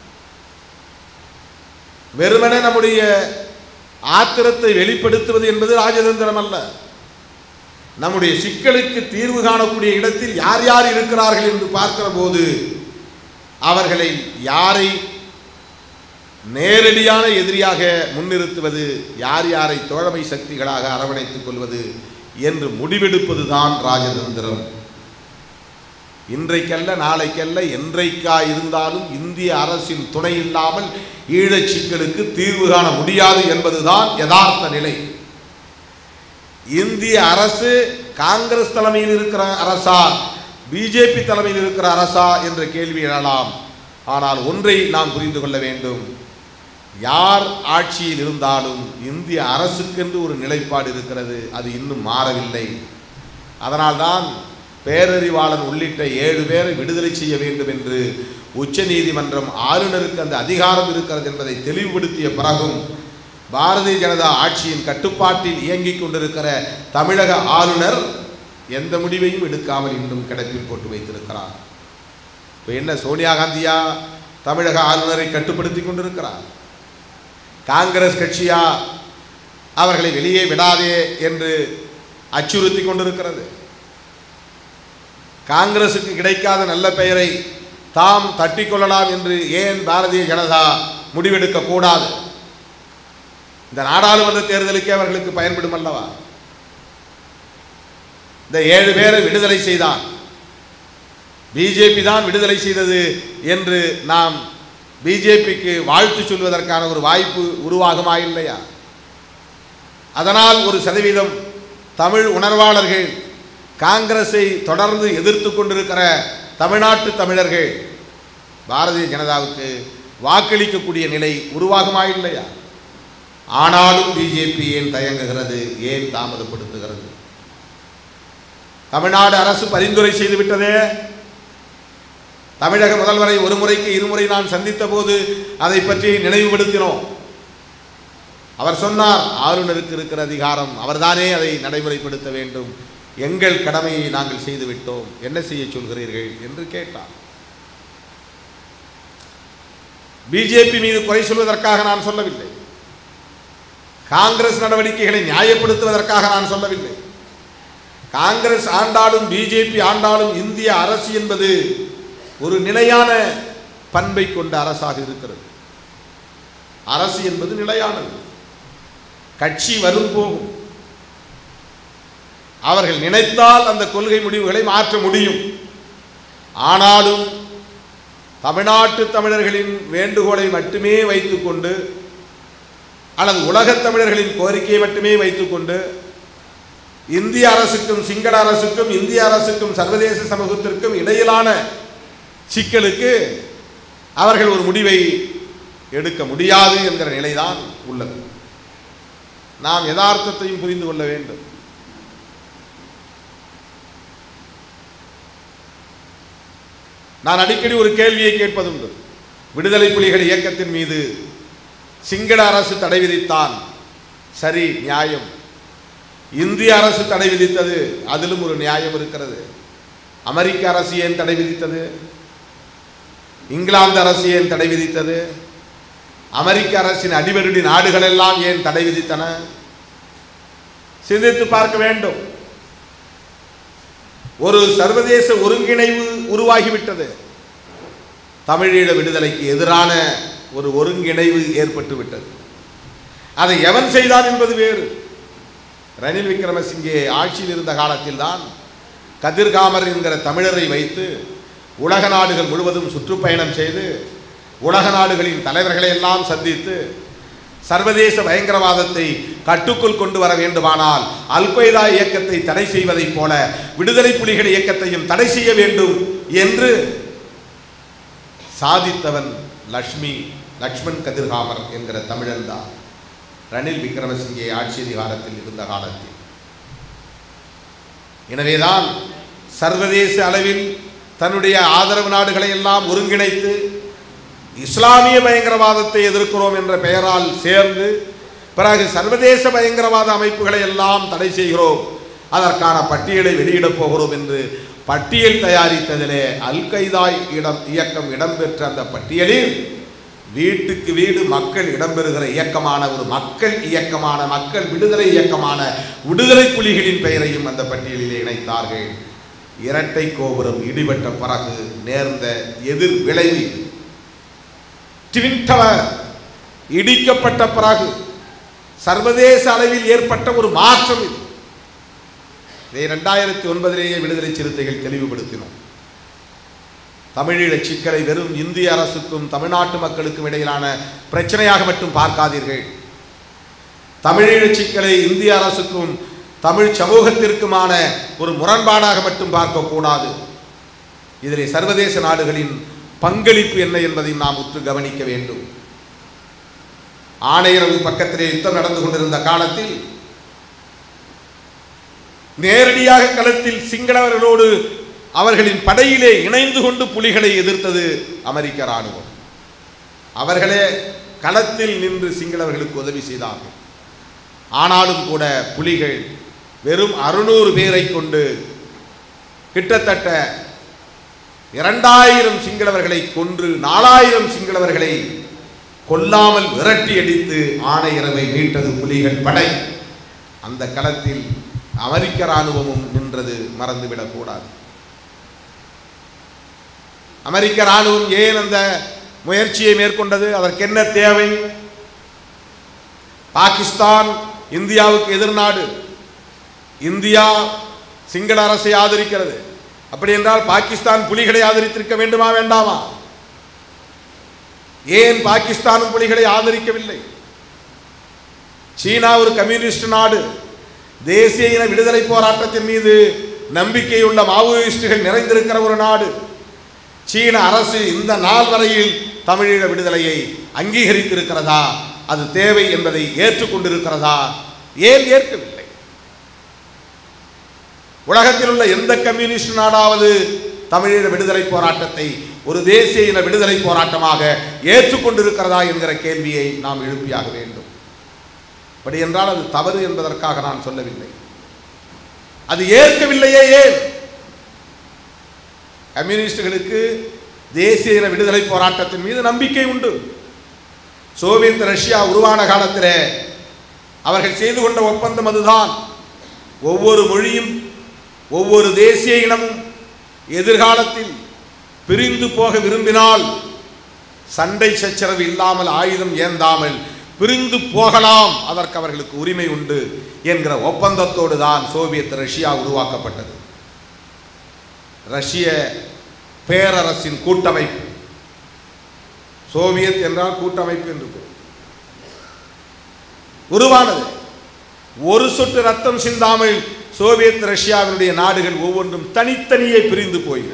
Speaker 2: வெறுமனே நம்முடைய ஆத்திரத்தை வெளிப்படுத்துவது என்பது ராஜதந்திரம் அல்ல நம்முடைய சிக்கலுக்கு தீர்வு காணக்கூடிய இடத்தில் யார் யார் இருக்கிறார்கள் என்று பார்க்கிற போது அவர்களை யாரை நேரடியான எதிரியாக முன்னிறுத்துவது யார் யாரை தோழமை சக்திகளாக அரவணைத்துக் கொள்வது என்று முடிவெடுப்பது தான் ராஜதந்திரம் இன்றைக்கல்ல நாளைக்கல்ல என்றைக்கா இருந்தாலும் இந்திய அரசின் துணை இல்லாமல் ஈழச் சிக்கலுக்கு தீர்வு காண முடியாது என்பதுதான் யதார்த்த நிலை இந்திய அரசு காங்கிரஸ் தலைமையில் இருக்கிற அரசா பிஜேபி தலைமையில் இருக்கிற அரசா என்ற கேள்வி எழலாம் ஆனால் ஒன்றை நாம் புரிந்து கொள்ள வேண்டும் யார் ஆட்சியில் இருந்தாலும் இந்திய அரசுக்கென்று ஒரு நிலைப்பாடு இருக்கிறது அது இன்னும் மாறவில்லை அதனால்தான் பேரறிவாளன் உள்ளிட்ட ஏழு பேரை விடுதலை செய்ய வேண்டும் என்று உச்சநீதிமன்றம் ஆளுநருக்கு அந்த அதிகாரம் இருக்கிறது என்பதை தெளிவுபடுத்திய பிறகும் பாரதிய ஜனதா ஆட்சியின் கட்டுப்பாட்டில் இயங்கிக் கொண்டிருக்கிற தமிழக ஆளுநர் எந்த முடிவையும் எடுக்காமல் இன்னும் கிடப்பில் போட்டு வைத்திருக்கிறார் இப்போ என்ன சோனியா காந்தியா தமிழக ஆளுநரை கட்டுப்படுத்தி கொண்டிருக்கிறார் காங்கிரஸ் கட்சியா அவர்களை வெளியே விடாதே என்று அச்சுறுத்தி கொண்டிருக்கிறது காங்கிரசுக்கு கிடைக்காத நல்ல பெயரை தாம் தட்டிக்கொள்ளலாம் என்று ஏன் பாரதிய ஜனதா முடிவெடுக்க கூடாது இந்த நாடாளுமன்ற தேர்தலுக்கே அவர்களுக்கு பயன்படும் அல்லவா இந்த ஏழு பேரை விடுதலை செய்தான் பிஜேபி தான் விடுதலை செய்தது என்று நாம் பிஜேபிக்கு வாழ்த்து சொல்வதற்கான ஒரு வாய்ப்பு உருவாகுமா இல்லையா அதனால் ஒரு சதவீதம் தமிழ் உணர்வாளர்கள் காங்கிரஸை தொடர்ந்து எதிர்த்து கொண்டிருக்கிற தமிழ்நாட்டு தமிழர்கள் பாரதிய ஜனதாவுக்கு வாக்களிக்கக்கூடிய நிலை உருவாகுமா இல்லையா ஆனாலும் பிஜேபி ஏன் தயங்குகிறது ஏன் தாமதப்படுத்துகிறது தமிழ்நாடு அரசு பரிந்துரை செய்து விட்டதே தமிழக முதல்வரை ஒரு முறைக்கு இருமுறை நான் சந்தித்த போது அதை பற்றி நினைவுபடுத்தினோம் அவர் சொன்னார் ஆளுநருக்கு இருக்கிற அதிகாரம் அவர்தானே அதை நடைமுறைப்படுத்த வேண்டும் எங்கள் கடமையை நாங்கள் செய்து விட்டோம் என்ன செய்ய சொல்கிறீர்கள் என்று கேட்டார் பிஜேபி மீது குறை சொல்வதற்காக நான் சொல்லவில்லை காங்கிரஸ் நடவடிக்கைகளை நியாயப்படுத்துவதற்காக நான் சொல்லவில்லை காங்கிரஸ் ஆண்டாலும் பிஜேபி ஆண்டாலும் இந்திய அரசு என்பது ஒரு நிலையான பண்பை கொண்ட அரசாக இருக்கிறது அரசு என்பது நிலையானது கட்சி வரும் போகும் அவர்கள் நினைத்தால் அந்த கொள்கை முடிவுகளை மாற்ற முடியும் ஆனாலும் தமிழ்நாட்டு தமிழர்களின் வேண்டுகோளை மட்டுமே வைத்துக்கொண்டு அல்லது உலகத் தமிழர்களின் கோரிக்கையை மட்டுமே வைத்துக்கொண்டு இந்திய அரசுக்கும் சிங்கள அரசுக்கும் இந்திய அரசுக்கும் சர்வதேச சமூகத்திற்கும் இடையிலான சிக்கலுக்கு அவர்கள் ஒரு முடிவை எடுக்க முடியாது என்கிற நிலைதான் உள்ளது நாம் யதார்த்தத்தையும் புரிந்து கொள்ள வேண்டும் நான் அடிக்கடி ஒரு கேள்வியை கேட்பதுண்டு விடுதலை புலிகள் இயக்கத்தின் மீது சிங்கள அரசு தடை விதித்தான் சரி நியாயம் இந்திய அரசு தடை விதித்தது அதிலும் ஒரு நியாயம் இருக்கிறது அமெரிக்க அரசு ஏன் தடை விதித்தது இங்கிலாந்து அரசு ஏன் தடை விதித்தது அமெரிக்க அரசின் அடிவருடி நாடுகள் எல்லாம் ஏன் தடை விதித்தன சிந்தித்து பார்க்க வேண்டும் ஒரு சர்வதேச ஒருங்கிணைவு உருவாகிவிட்டது தமிழீழ விடுதலைக்கு எதிரான ஒரு ஒருங்கிணைவு ஏற்பட்டு விட்டது அதை எவன் செய்தான் என்பது வேறு ரணில் விக்ரமசிங்கே ஆட்சியில் இருந்த காலத்தில்தான் கதிர்காமர் என்கிற தமிழரை வைத்து உலக நாடுகள் முழுவதும் சுற்றுப்பயணம் செய்து உலக நாடுகளின் தலைவர்களை எல்லாம் சந்தித்து சர்வதேச பயங்கரவாதத்தை கட்டுக்குள் கொண்டு வர வேண்டுமானால் அல் கொய்தா இயக்கத்தை தடை செய்வதைப் போல விடுதலை புலிகள் இயக்கத்தையும் தடை செய்ய வேண்டும் என்று சாதித்தவன் லக்ஷ்மி லக்ஷ்மண் கதிர்காமர் என்கிற தமிழன் தான் ரணில் விக்ரமசிங்கே ஆட்சி அதிகாரத்தில் இருந்த காலத்தில் எனவேதான் சர்வதேச அளவில் தன்னுடைய ஆதரவு நாடுகளை எல்லாம் ஒருங்கிணைத்து இஸ்லாமிய பயங்கரவாதத்தை எதிர்க்கிறோம் என்ற பெயரால் சேர்ந்து பிறகு சர்வதேச பயங்கரவாத அமைப்புகளை எல்லாம் தடை செய்கிறோம் அதற்கான பட்டியலை வெளியிடப் போகிறோம் என்று பட்டியல் தயாரித்ததிலே அல் கைதா இடம் இயக்கம் இடம்பெற்ற அந்த பட்டியலில் வீட்டுக்கு வீடு மக்கள் இடம்பெறுகிற இயக்கமான ஒரு மக்கள் இயக்கமான மக்கள் விடுதலை இயக்கமான விடுதலை புலிகளின் பெயரையும் அந்த பட்டியலிலே இணைத்தார்கள் இரட்டை கோபுரம் இடிபட்ட பிறகு நேர்ந்த எதிர் விளைவு இது. ட்வின் டவர் இடிக்கப்பட்ட பிறகு சர்வதேச அளவில் ஏற்பட்ட ஒரு மாற்றம் இது இதை ரெண்டாயிரத்தி ஒன்பதிலேயே விடுதலை சிறுத்தைகள் தெளிவுபடுத்தினோம் தமிழீழ சிக்கலை வெறும் இந்திய அரசுக்கும் தமிழ்நாட்டு மக்களுக்கும் இடையிலான பிரச்சனையாக மட்டும் பார்க்காதீர்கள் தமிழீழ சிக்கலை இந்திய அரசுக்கும் தமிழ் சமூகத்திற்குமான ஒரு முரண்பாடாக மட்டும் பார்க்கக்கூடாது இதிலே சர்வதேச நாடுகளின் பங்களிப்பு என்ன என்பதை நாம் உற்று கவனிக்க வேண்டும் ஆணையரவு பக்கத்திலே யுத்தம் நடந்து கொண்டிருந்த காலத்தில் நேரடியாக களத்தில் சிங்களவர்களோடு அவர்களின் படையிலே இணைந்து கொண்டு புலிகளை எதிர்த்தது அமெரிக்க ராணுவம் அவர்களே களத்தில் நின்று சிங்களவர்களுக்கு உதவி செய்தார்கள் ஆனாலும் கூட புலிகள் வெறும் அறுநூறு பேரை கொண்டு கிட்டத்தட்ட இரண்டாயிரம் சிங்களவர்களை கொன்று நாலாயிரம் சிங்களவர்களை கொல்லாமல் விரட்டி அடித்து ஆணையரவை மீட்டது புலிகள் படை அந்த களத்தில் அமெரிக்க இராணுவமும் நின்றது மறந்துவிடக்கூடாது அமெரிக்க இராணுவம் ஏன் அந்த முயற்சியை மேற்கொண்டது அதற்கு என்ன தேவை பாகிஸ்தான் இந்தியாவுக்கு எதிர்நாடு இந்தியா சிங்கள அரசை ஆதரிக்கிறது அப்படி என்றால் பாகிஸ்தான் புலிகளை ஆதரித்திருக்க வேண்டுமா வேண்டாமா ஏன் பாகிஸ்தானும் புலிகளை ஆதரிக்கவில்லை சீனா ஒரு கம்யூனிஸ்ட் நாடு தேசிய இன விடுதலை போராட்டத்தின் மீது நம்பிக்கையுள்ள மாவோயிஸ்டுகள் நிறைந்திருக்கிற ஒரு நாடு சீன அரசு இந்த நாள் வரையில் தமிழீழ விடுதலையை அங்கீகரித்திருக்கிறதா அது தேவை என்பதை ஏற்றுக்கொண்டிருக்கிறதா ஏன் ஏற்கவில்லை உலகத்தில் உள்ள எந்த கம்யூனிஸ்ட் நாடாவது தமிழீழ விடுதலை போராட்டத்தை ஒரு தேசிய இன விடுதலை போராட்டமாக ஏற்றுக்கொண்டிருக்கிறதா என்கிற கேள்வியை நாம் எழுப்பியாக வேண்டும் அப்படி என்றால் அது தவறு என்பதற்காக நான் சொல்லவில்லை அது ஏற்கவில்லையே ஏன் கம்யூனிஸ்டுகளுக்கு தேசிய இன விடுதலை போராட்டத்தின் மீது நம்பிக்கை உண்டு சோவியத் ரஷ்யா உருவான காலத்திலே அவர்கள் செய்து கொண்ட ஒப்பந்தம் அதுதான் ஒவ்வொரு மொழியும் ஒவ்வொரு தேசிய இனமும் எதிர்காலத்தில் பிரிந்து போக விரும்பினால் சண்டை சச்சரவு இல்லாமல் ஆயுதம் ஏந்தாமல் பிரிந்து போகலாம் அதற்கு அவர்களுக்கு உரிமை உண்டு என்கிற ஒப்பந்தத்தோடு தான் சோவியத் ரஷ்யா உருவாக்கப்பட்டது ரஷ்ய பேரரசின் கூட்டமைப்பு சோவியத் என்றால் கூட்டமைப்பு என்று பொருள். உருவானது ஒரு சொட்டு ரத்தம் சிந்தாமல் சோவியத் ரஷ்யாவினுடைய நாடுகள் ஒவ்வொன்றும் தனித்தனியே பிரிந்து போயின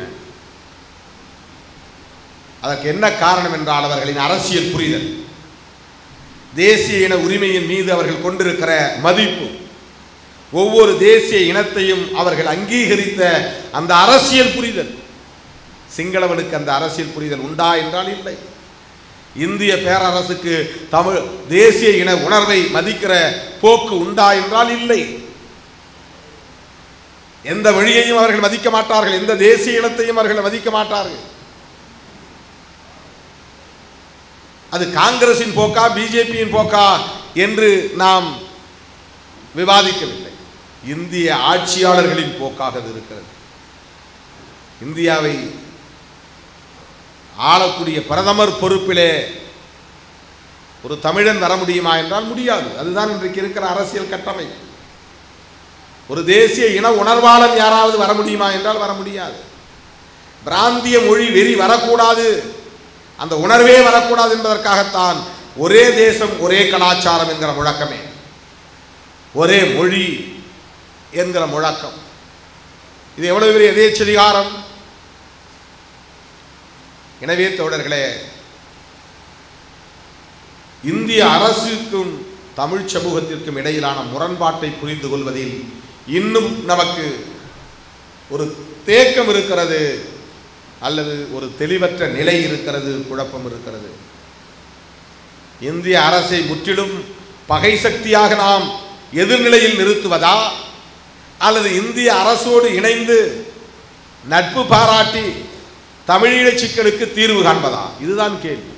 Speaker 2: அதற்கு என்ன காரணம் என்றால் அவர்களின் அரசியல் புரிதல் தேசிய இன உரிமையின் மீது அவர்கள் கொண்டிருக்கிற மதிப்பு ஒவ்வொரு தேசிய இனத்தையும் அவர்கள் அங்கீகரித்த அந்த அரசியல் புரிதல் சிங்களவனுக்கு அந்த அரசியல் புரிதல் உண்டா என்றால் இல்லை இந்திய பேரரசுக்கு தமிழ் தேசிய இன உணர்வை மதிக்கிற போக்கு உண்டா என்றால் இல்லை எந்த வழியையும் அவர்கள் மதிக்க மாட்டார்கள் எந்த தேசிய இனத்தையும் அவர்கள் மதிக்க மாட்டார்கள் அது காங்கிரசின் போக்கா பிஜேபியின் போக்கா என்று நாம் விவாதிக்கவில்லை இந்திய ஆட்சியாளர்களின் போக்காக அது இருக்கிறது இந்தியாவை ஆளக்கூடிய பிரதமர் பொறுப்பிலே ஒரு தமிழன் வர முடியுமா என்றால் முடியாது அதுதான் இன்றைக்கு இருக்கிற அரசியல் கட்டமைப்பு ஒரு தேசிய இன உணர்வாளன் யாராவது வர முடியுமா என்றால் வர முடியாது பிராந்திய மொழி வெறி வரக்கூடாது அந்த உணர்வே வரக்கூடாது என்பதற்காகத்தான் ஒரே தேசம் ஒரே கலாச்சாரம் என்கிற முழக்கமே ஒரே மொழி என்கிற முழக்கம் இது எவ்வளவு பெரிய எதேச்சதிகாரம் எனவே தோழர்களே இந்திய அரசுக்கும் தமிழ் சமூகத்திற்கும் இடையிலான முரண்பாட்டை புரிந்து கொள்வதில் இன்னும் நமக்கு ஒரு தேக்கம் இருக்கிறது அல்லது ஒரு தெளிவற்ற நிலை இருக்கிறது குழப்பம் இருக்கிறது இந்திய அரசை முற்றிலும் பகை சக்தியாக நாம் எதிர்நிலையில் நிறுத்துவதா அல்லது இந்திய அரசோடு இணைந்து நட்பு பாராட்டி தமிழீழ சிக்கலுக்கு தீர்வு காண்பதா இதுதான் கேள்வி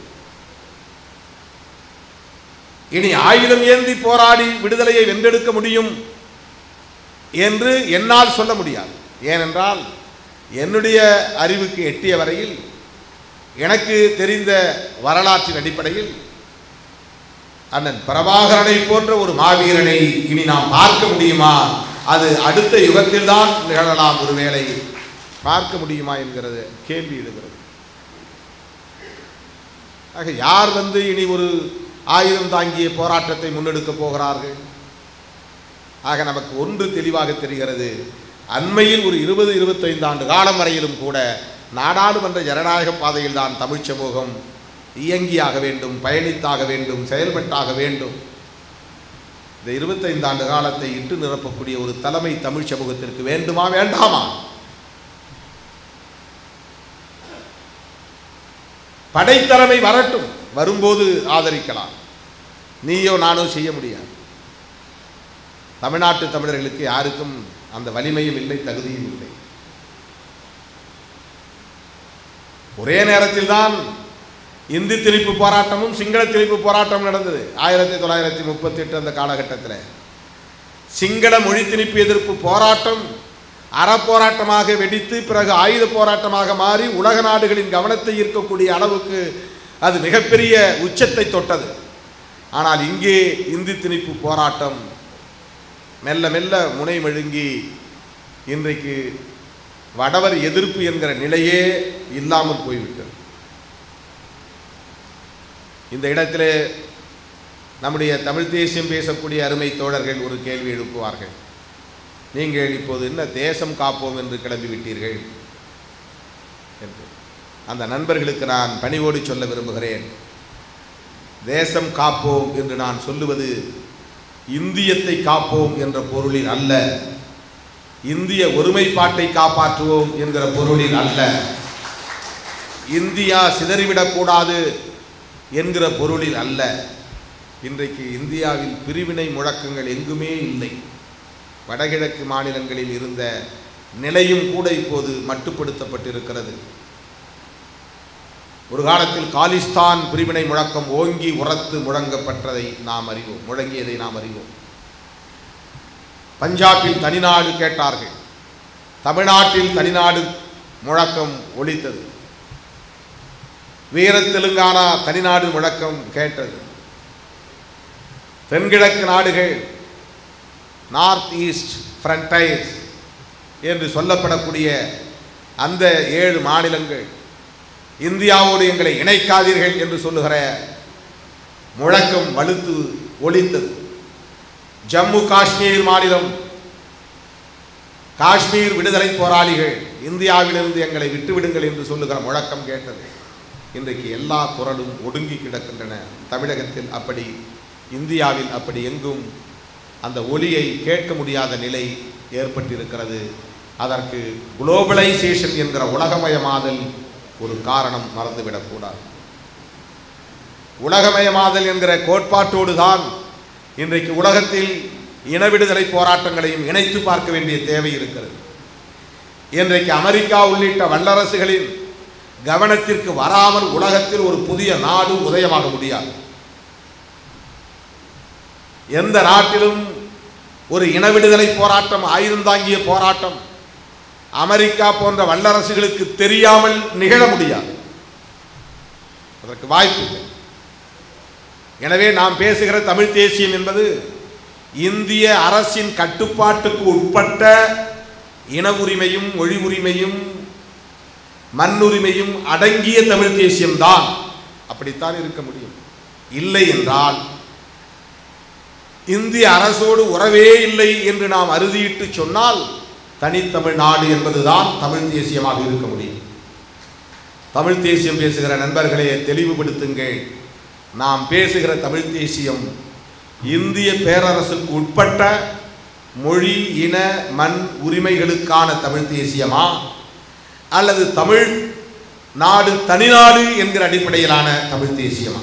Speaker 2: இனி ஆயுதம் ஏந்தி போராடி விடுதலையை வென்றெடுக்க முடியும் என்று என்னால் சொல்ல முடியாது ஏனென்றால் என்னுடைய அறிவுக்கு எட்டிய வரையில் எனக்கு தெரிந்த வரலாற்றின் அடிப்படையில் அண்ணன் பிரபாகரனை போன்ற ஒரு மாவீரனை இனி நாம் பார்க்க முடியுமா அது அடுத்த யுகத்தில் தான் நிகழலாம் ஒருவேளை பார்க்க முடியுமா என்கிறது கேள்வி எழுகிறது ஆக யார் வந்து இனி ஒரு ஆயுதம் தாங்கிய போராட்டத்தை முன்னெடுக்க போகிறார்கள் ஆக நமக்கு ஒன்று தெளிவாக தெரிகிறது அண்மையில் ஒரு இருபது இருபத்தைந்து ஆண்டு காலம் வரையிலும் கூட நாடாளுமன்ற ஜனநாயக பாதையில் தான் தமிழ் சமூகம் இயங்கியாக வேண்டும் பயணித்தாக வேண்டும் செயல்பட்டாக வேண்டும் இந்த இருபத்தைந்து ஆண்டு காலத்தை இட்டு நிரப்பக்கூடிய ஒரு தலைமை தமிழ் சமூகத்திற்கு வேண்டுமா வேண்டாமா படைத்தலைமை வரட்டும் வரும்போது ஆதரிக்கலாம் நீயோ நானோ செய்ய முடியாது தமிழ்நாட்டு தமிழர்களுக்கு யாருக்கும் அந்த வலிமையும் இல்லை தகுதியும் இல்லை ஒரே நேரத்தில் தான் இந்தி திணிப்பு போராட்டமும் சிங்கள திணிப்பு போராட்டமும் நடந்தது ஆயிரத்தி தொள்ளாயிரத்தி முப்பத்தி எட்டு அந்த காலகட்டத்தில் சிங்கள மொழி திணிப்பு எதிர்ப்பு போராட்டம் அறப்போராட்டமாக வெடித்து பிறகு ஆயுத போராட்டமாக மாறி உலக நாடுகளின் கவனத்தை ஈர்க்கக்கூடிய அளவுக்கு அது மிகப்பெரிய உச்சத்தை தொட்டது ஆனால் இங்கே இந்தி திணிப்பு போராட்டம் மெல்ல மெல்ல முனை மெழுங்கி இன்றைக்கு வடவர் எதிர்ப்பு என்கிற நிலையே இல்லாமல் போய்விட்டது இந்த இடத்திலே நம்முடைய தமிழ் தேசியம் பேசக்கூடிய அருமை தோழர்கள் ஒரு கேள்வி எழுப்புவார்கள் நீங்கள் இப்போது என்ன தேசம் காப்போம் என்று கிளம்பி விட்டீர்கள் என்று அந்த நண்பர்களுக்கு நான் பணிவோடு சொல்ல விரும்புகிறேன் தேசம் காப்போம் என்று நான் சொல்லுவது இந்தியத்தை காப்போம் என்ற பொருளில் அல்ல இந்திய ஒருமைப்பாட்டை காப்பாற்றுவோம் என்கிற பொருளில் அல்ல இந்தியா சிதறிவிடக்கூடாது என்கிற பொருளில் அல்ல இன்றைக்கு இந்தியாவில் பிரிவினை முழக்கங்கள் எங்குமே இல்லை வடகிழக்கு மாநிலங்களில் இருந்த நிலையும் கூட இப்போது மட்டுப்படுத்தப்பட்டிருக்கிறது ஒரு காலத்தில் காலிஸ்தான் பிரிவினை முழக்கம் ஓங்கி உரத்து முழங்கப்பட்டதை நாம் அறிவோம் முழங்கியதை நாம் அறிவோம் பஞ்சாபில் தனிநாடு கேட்டார்கள் தமிழ்நாட்டில் தனிநாடு முழக்கம் ஒலித்தது வீர தெலுங்கானா தனிநாடு முழக்கம் கேட்டது தென்கிழக்கு நாடுகள் நார்த் ஈஸ்ட் ஃப்ரண்டைர்ஸ் என்று சொல்லப்படக்கூடிய அந்த ஏழு மாநிலங்கள் இந்தியாவோடு எங்களை இணைக்காதீர்கள் என்று சொல்லுகிற முழக்கம் வலுத்து ஒலித்தது ஜம்மு காஷ்மீர் மாநிலம் காஷ்மீர் விடுதலை போராளிகள் இந்தியாவிலிருந்து எங்களை விட்டுவிடுங்கள் என்று சொல்லுகிற முழக்கம் கேட்டது இன்றைக்கு எல்லா குரலும் ஒடுங்கி கிடக்கின்றன தமிழகத்தில் அப்படி இந்தியாவில் அப்படி எங்கும் அந்த ஒலியை கேட்க முடியாத நிலை ஏற்பட்டிருக்கிறது அதற்கு குளோபலைசேஷன் என்கிற உலகமயமாதல் ஒரு காரணம் மறந்துவிடக்கூடாது உலகமயமாதல் என்கிற கோட்பாட்டோடு தான் இன்றைக்கு உலகத்தில் இன விடுதலை போராட்டங்களையும் இணைத்து பார்க்க வேண்டிய தேவை இருக்கிறது இன்றைக்கு அமெரிக்கா உள்ளிட்ட வல்லரசுகளின் கவனத்திற்கு வராமல் உலகத்தில் ஒரு புதிய நாடு உதயமாக முடியாது எந்த நாட்டிலும் ஒரு இன விடுதலை போராட்டம் ஆயுதம் தாங்கிய போராட்டம் அமெரிக்கா போன்ற வல்லரசுகளுக்கு தெரியாமல் நிகழ முடியாது அதற்கு வாய்ப்பு இல்லை எனவே நாம் பேசுகிற தமிழ் தேசியம் என்பது இந்திய அரசின் கட்டுப்பாட்டுக்கு உட்பட்ட இன உரிமையும் மொழி உரிமையும் மண்ணுரிமையும் அடங்கிய தமிழ் தேசியம்தான் அப்படித்தான் இருக்க முடியும் இல்லை என்றால் இந்திய அரசோடு உறவே இல்லை என்று நாம் அறுதியிட்டு சொன்னால் தனித்தமிழ் நாடு என்பதுதான் தமிழ் தேசியமாக இருக்க முடியும் தமிழ் தேசியம் பேசுகிற நண்பர்களே தெளிவுபடுத்துங்கள் நாம் பேசுகிற தமிழ் தேசியம் இந்திய பேரரசுக்கு உட்பட்ட மொழி இன மண் உரிமைகளுக்கான தமிழ் தேசியமா அல்லது தமிழ் நாடு தனிநாடு என்கிற அடிப்படையிலான தமிழ் தேசியமா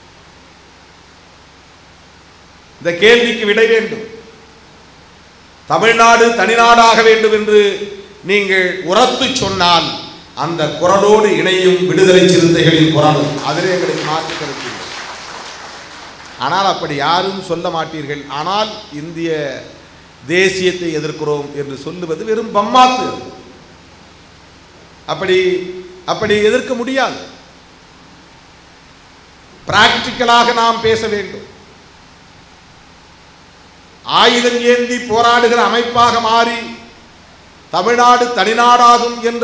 Speaker 2: இந்த கேள்விக்கு விடை வேண்டும் தமிழ்நாடு தனிநாடாக வேண்டும் என்று நீங்கள் உரத்து சொன்னால் அந்த குரலோடு இணையும் விடுதலை சிறுத்தைகளின் குரலும் அதிலே எங்களுக்கு மாற்று கருத்து இல்லை. ஆனால் அப்படி யாரும் சொல்ல மாட்டீர்கள் ஆனால் இந்திய தேசியத்தை எதிர்க்கிறோம் என்று சொல்லுவது வெறும் பம்மாத்து அப்படி அப்படி எதிர்க்க முடியாது பிராக்டிக்கலாக நாம் பேச வேண்டும் ஆயுதம் ஏந்தி போராடுகிற அமைப்பாக மாறி தமிழ்நாடு தனிநாடாகும் என்ற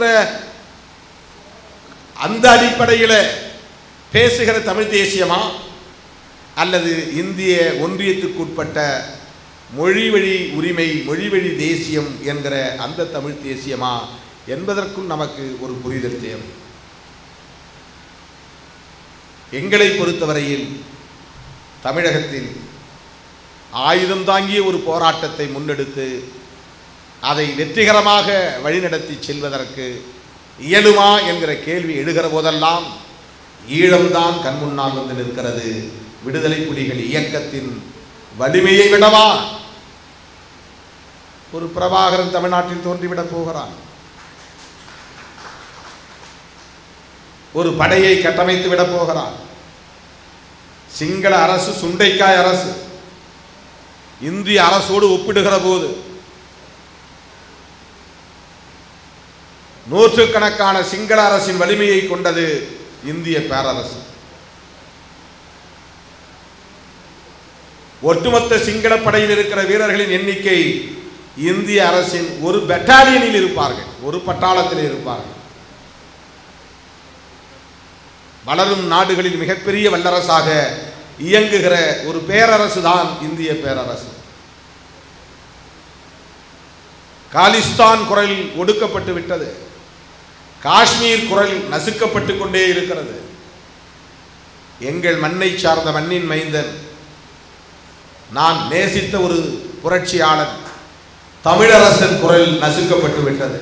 Speaker 2: அந்த அடிப்படையில் பேசுகிற தமிழ் தேசியமா அல்லது இந்திய ஒன்றியத்துக்குட்பட்ட மொழி வழி உரிமை மொழி வழி தேசியம் என்கிற அந்த தமிழ் தேசியமா என்பதற்கும் நமக்கு ஒரு புரிதல் தேவை எங்களை பொறுத்தவரையில் தமிழகத்தில் ஆயுதம் தாங்கிய ஒரு போராட்டத்தை முன்னெடுத்து அதை வெற்றிகரமாக வழிநடத்தி செல்வதற்கு இயலுமா என்கிற கேள்வி எழுகிற போதெல்லாம் ஈழம்தான் கண்முன்னால் வந்து நிற்கிறது விடுதலை புலிகள் இயக்கத்தின் வலிமையை விடவா ஒரு பிரபாகரன் தமிழ்நாட்டில் தோன்றிவிடப் போகிறான் ஒரு படையை கட்டமைத்து விடப் போகிறான் சிங்கள அரசு சுண்டைக்காய் அரசு இந்திய அரசோடு ஒப்பிடுகிற போது நூற்றுக்கணக்கான சிங்கள அரசின் வலிமையை கொண்டது இந்திய பேரரசு ஒட்டுமொத்த சிங்கள படையில் இருக்கிற வீரர்களின் எண்ணிக்கை இந்திய அரசின் ஒரு பெட்டாலியனில் இருப்பார்கள் ஒரு பட்டாளத்தில் இருப்பார்கள் வளரும் நாடுகளில் மிகப்பெரிய வல்லரசாக இயங்குகிற ஒரு பேரரசு தான் இந்திய பேரரசு காலிஸ்தான் குரல் ஒடுக்கப்பட்டு விட்டது காஷ்மீர் குரல் நசுக்கப்பட்டு கொண்டே இருக்கிறது எங்கள் மண்ணை சார்ந்த மண்ணின் மைந்தன் நான் நேசித்த ஒரு புரட்சியாளன் தமிழரசன் குரல் நசுக்கப்பட்டு விட்டது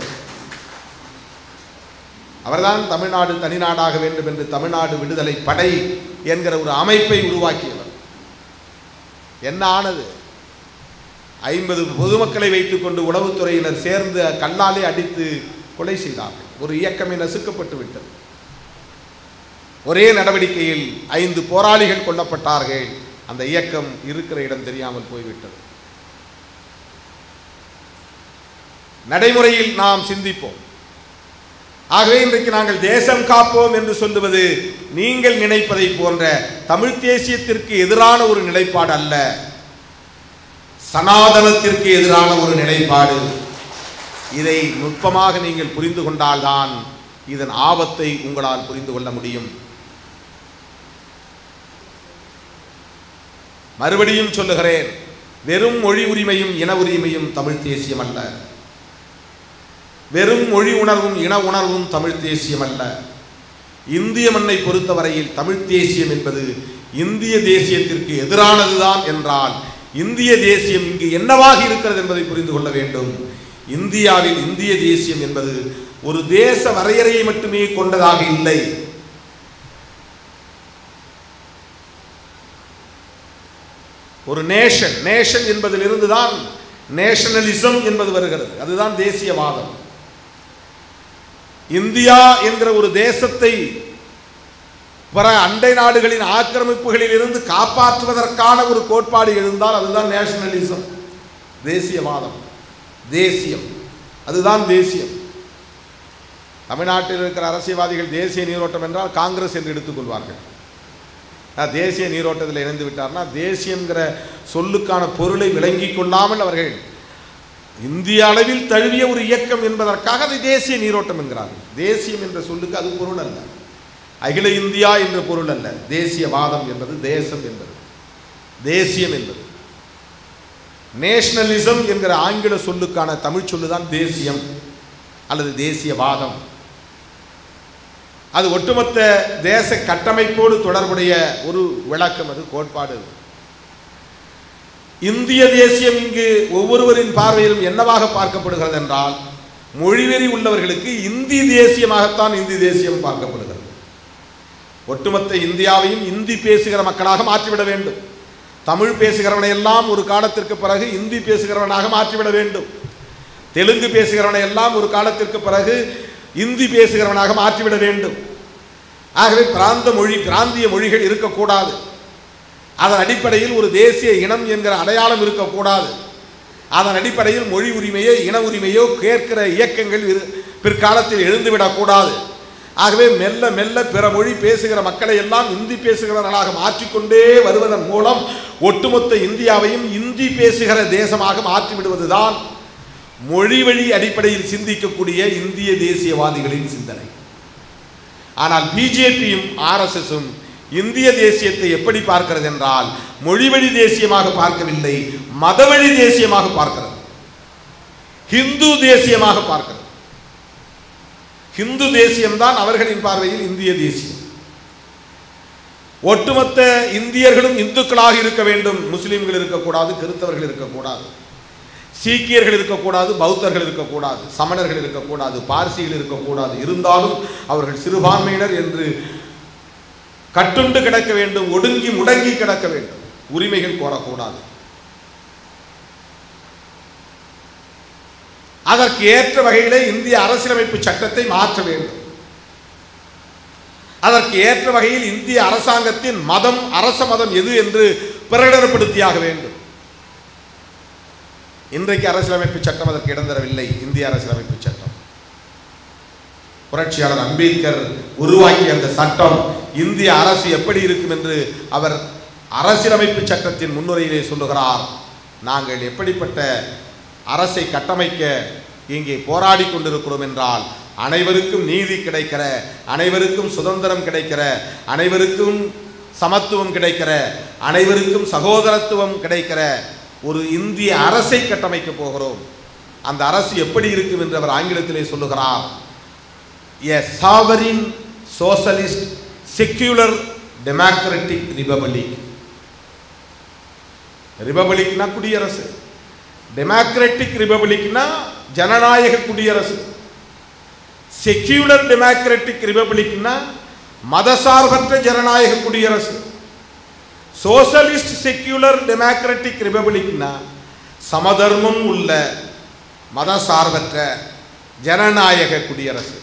Speaker 2: அவர்தான் தமிழ்நாடு தனிநாடாக வேண்டும் என்று தமிழ்நாடு விடுதலை படை என்கிற ஒரு அமைப்பை உருவாக்கியவர் என்ன ஆனது ஐம்பது பொதுமக்களை வைத்துக்கொண்டு உளவுத்துறையினர் சேர்ந்து கல்லாலே அடித்து கொலை செய்தார்கள் ஒரு இயக்கமே நசுக்கப்பட்டு விட்டது ஒரே நடவடிக்கையில் ஐந்து போராளிகள் கொல்லப்பட்டார்கள் அந்த இயக்கம் இருக்கிற இடம் தெரியாமல் போய்விட்டது நடைமுறையில் நாம் சிந்திப்போம் ஆகவே இன்றைக்கு நாங்கள் தேசம் காப்போம் என்று சொல்லுவது நீங்கள் நினைப்பதை போன்ற தமிழ் தேசியத்திற்கு எதிரான ஒரு நிலைப்பாடு அல்ல சனாதனத்திற்கு எதிரான ஒரு நிலைப்பாடு இதை நுட்பமாக நீங்கள் புரிந்து கொண்டால்தான் இதன் ஆபத்தை உங்களால் புரிந்து கொள்ள முடியும் மறுபடியும் சொல்லுகிறேன் வெறும் மொழி உரிமையும் இன உரிமையும் தமிழ் தேசியம் அல்ல வெறும் மொழி உணர்வும் இன உணர்வும் தமிழ் தேசியம் அல்ல இந்திய மண்ணை பொறுத்தவரையில் தமிழ் தேசியம் என்பது இந்திய தேசியத்திற்கு எதிரானதுதான் என்றால் இந்திய தேசியம் இங்கு என்னவாக இருக்கிறது என்பதை புரிந்து கொள்ள வேண்டும் இந்தியாவில் இந்திய தேசியம் என்பது ஒரு தேச வரையறையை மட்டுமே கொண்டதாக இல்லை ஒரு நேஷன் நேஷன் என்பதிலிருந்து தான் நேஷனலிசம் என்பது வருகிறது அதுதான் தேசியவாதம் இந்தியா என்கிற ஒரு தேசத்தை பிற அண்டை நாடுகளின் ஆக்கிரமிப்புகளில் இருந்து காப்பாற்றுவதற்கான ஒரு கோட்பாடு எழுந்தால் அதுதான் நேஷனலிசம் தேசியவாதம் தேசியம் அதுதான் தேசியம் தமிழ்நாட்டில் இருக்கிற அரசியல்வாதிகள் தேசிய நீரோட்டம் என்றால் காங்கிரஸ் என்று எடுத்துக்கொள்வார்கள் அஹ், தேசிய நீரோட்டத்தில் இணைந்து விட்டார்னா தேசியங்கிற சொல்லுக்கான பொருளை விளங்கிக் கொள்ளாமல் அவர்கள் இந்திய அளவில் தழுவிய ஒரு இயக்கம் என்பதற்காக அதை தேசிய நீரோட்டம் என்கிறார்கள் தேசியம் என்ற சொல்லுக்கு அது பொருள் அல்ல அகில இந்தியா என்ற பொருள் அல்ல தேசியவாதம் என்பது தேசம் என்பது தேசியம் என்பது நேஷனலிசம் என்கிற ஆங்கில சொல்லுக்கான தமிழ் சொல்லுதான் தேசியம் அல்லது தேசியவாதம் அது ஒட்டுமொத்த தேச கட்டமைப்போடு தொடர்புடைய ஒரு விளக்கம் அது கோட்பாடு அது. இந்திய தேசியம் இங்கு ஒவ்வொருவரின் பார்வையிலும் என்னவாக பார்க்கப்படுகிறது என்றால் மொழிவெறி உள்ளவர்களுக்கு இந்தி தேசியமாகத்தான் இந்தி தேசியம் பார்க்கப்படுகிறது ஒட்டுமொத்த இந்தியாவையும் இந்தி பேசுகிற மக்களாக மாற்றிவிட வேண்டும் தமிழ் பேசுகிறவனை எல்லாம் ஒரு காலத்திற்கு பிறகு இந்தி பேசுகிறவனாக மாற்றிவிட வேண்டும் தெலுங்கு பேசுகிறவனை எல்லாம் ஒரு காலத்திற்கு பிறகு இந்தி பேசுகிறவனாக மாற்றிவிட வேண்டும் ஆகவே பிராந்த மொழி பிராந்திய மொழிகள் இருக்கக்கூடாது அதன் அடிப்படையில் ஒரு தேசிய இனம் என்கிற அடையாளம் இருக்கக்கூடாது அதன் அடிப்படையில் மொழி உரிமையோ இன உரிமையோ கேட்கிற இயக்கங்கள் இரு- பிற்காலத்தில் எழுந்துவிடக்கூடாது ஆகவே மெல்ல மெல்ல பிற மொழி பேசுகிற மக்களை எல்லாம் இந்தி பேசுகிறவர்களாக மாற்றிக்கொண்டே வருவதன் மூலம் ஒட்டுமொத்த இந்தியாவையும் இந்தி பேசுகிற தேசமாக மாற்றிவிடுவதுதான் மொழி வழி அடிப்படையில் சிந்திக்கக்கூடிய இந்திய தேசியவாதிகளின் சிந்தனை ஆனால் பிஜேபியும் ஆர்எஸ்எஸும் இந்திய தேசியத்தை எப்படி பார்க்கிறது என்றால் மொழிவழி தேசியமாக பார்க்கவில்லை மதவழி தேசியமாக பார்க்கிறது ஹிந்து தேசியமாக பார்க்கிறது ஹிந்து தேசியம்தான் அவர்களின் பார்வையில் இந்திய தேசியம் ஒட்டுமொத்த இந்தியர்களும் இந்துக்களாக இருக்க வேண்டும் முஸ்லிம்கள் இருக்கக்கூடாது கிறிஸ்தவர்கள் இருக்கக்கூடாது சீக்கியர்கள் இருக்கக்கூடாது பௌத்தர்கள் இருக்கக்கூடாது சமணர்கள் இருக்கக்கூடாது பார்சிகள் இருக்கக்கூடாது இருந்தாலும் அவர்கள் சிறுபான்மையினர் என்று கட்டுண்டு கிடக்க வேண்டும் ஒடுங்கி முடங்கி கிடக்க வேண்டும் உரிமைகள் கோரக்கூடாது அதற்கு ஏற்ற வகையிலே இந்திய அரசியலமைப்பு சட்டத்தை மாற்ற வேண்டும் அதற்கு ஏற்ற வகையில் இந்திய அரசாங்கத்தின் மதம் அரச மதம் எது என்று பிரகடனப்படுத்தியாக வேண்டும் இன்றைக்கு அரசியலமைப்பு சட்டம் அதற்கு இடம் தரவில்லை இந்திய அரசியலமைப்பு சட்டம் புரட்சியாளர் அம்பேத்கர் உருவாக்கிய அந்த சட்டம் இந்திய அரசு எப்படி இருக்கும் என்று அவர் அரசியலமைப்பு சட்டத்தின் முன்னுரையிலே சொல்லுகிறார் நாங்கள் எப்படிப்பட்ட அரசை கட்டமைக்க இங்கே போராடி கொண்டிருக்கிறோம் என்றால் அனைவருக்கும் நீதி கிடைக்கிற அனைவருக்கும் சுதந்திரம் கிடைக்கிற அனைவருக்கும் சமத்துவம் கிடைக்கிற அனைவருக்கும் சகோதரத்துவம் கிடைக்கிற ஒரு இந்திய அரசை கட்டமைக்க போகிறோம் அந்த அரசு எப்படி இருக்கும் என்று அவர் ஆங்கிலத்திலே சொல்லுகிறார் a sovereign socialist secular democratic republic ரிபப்ளிக்னா குடியரசு டெமோக்ராட்டிக் ரிபப்ளிக்னா ஜனநாயக குடியரசு செக்யூலர் டெமோக்ராட்டிக் ரிபப்ளிக்னா மதசார்பற்ற ஜனநாயக குடியரசு சோசலிஸ்ட் செக்யூலர் டெமோக்ராட்டிக் ரிபப்ளிக்னா சமதர்மம் உள்ள மதசார்பற்ற ஜனநாயக குடியரசு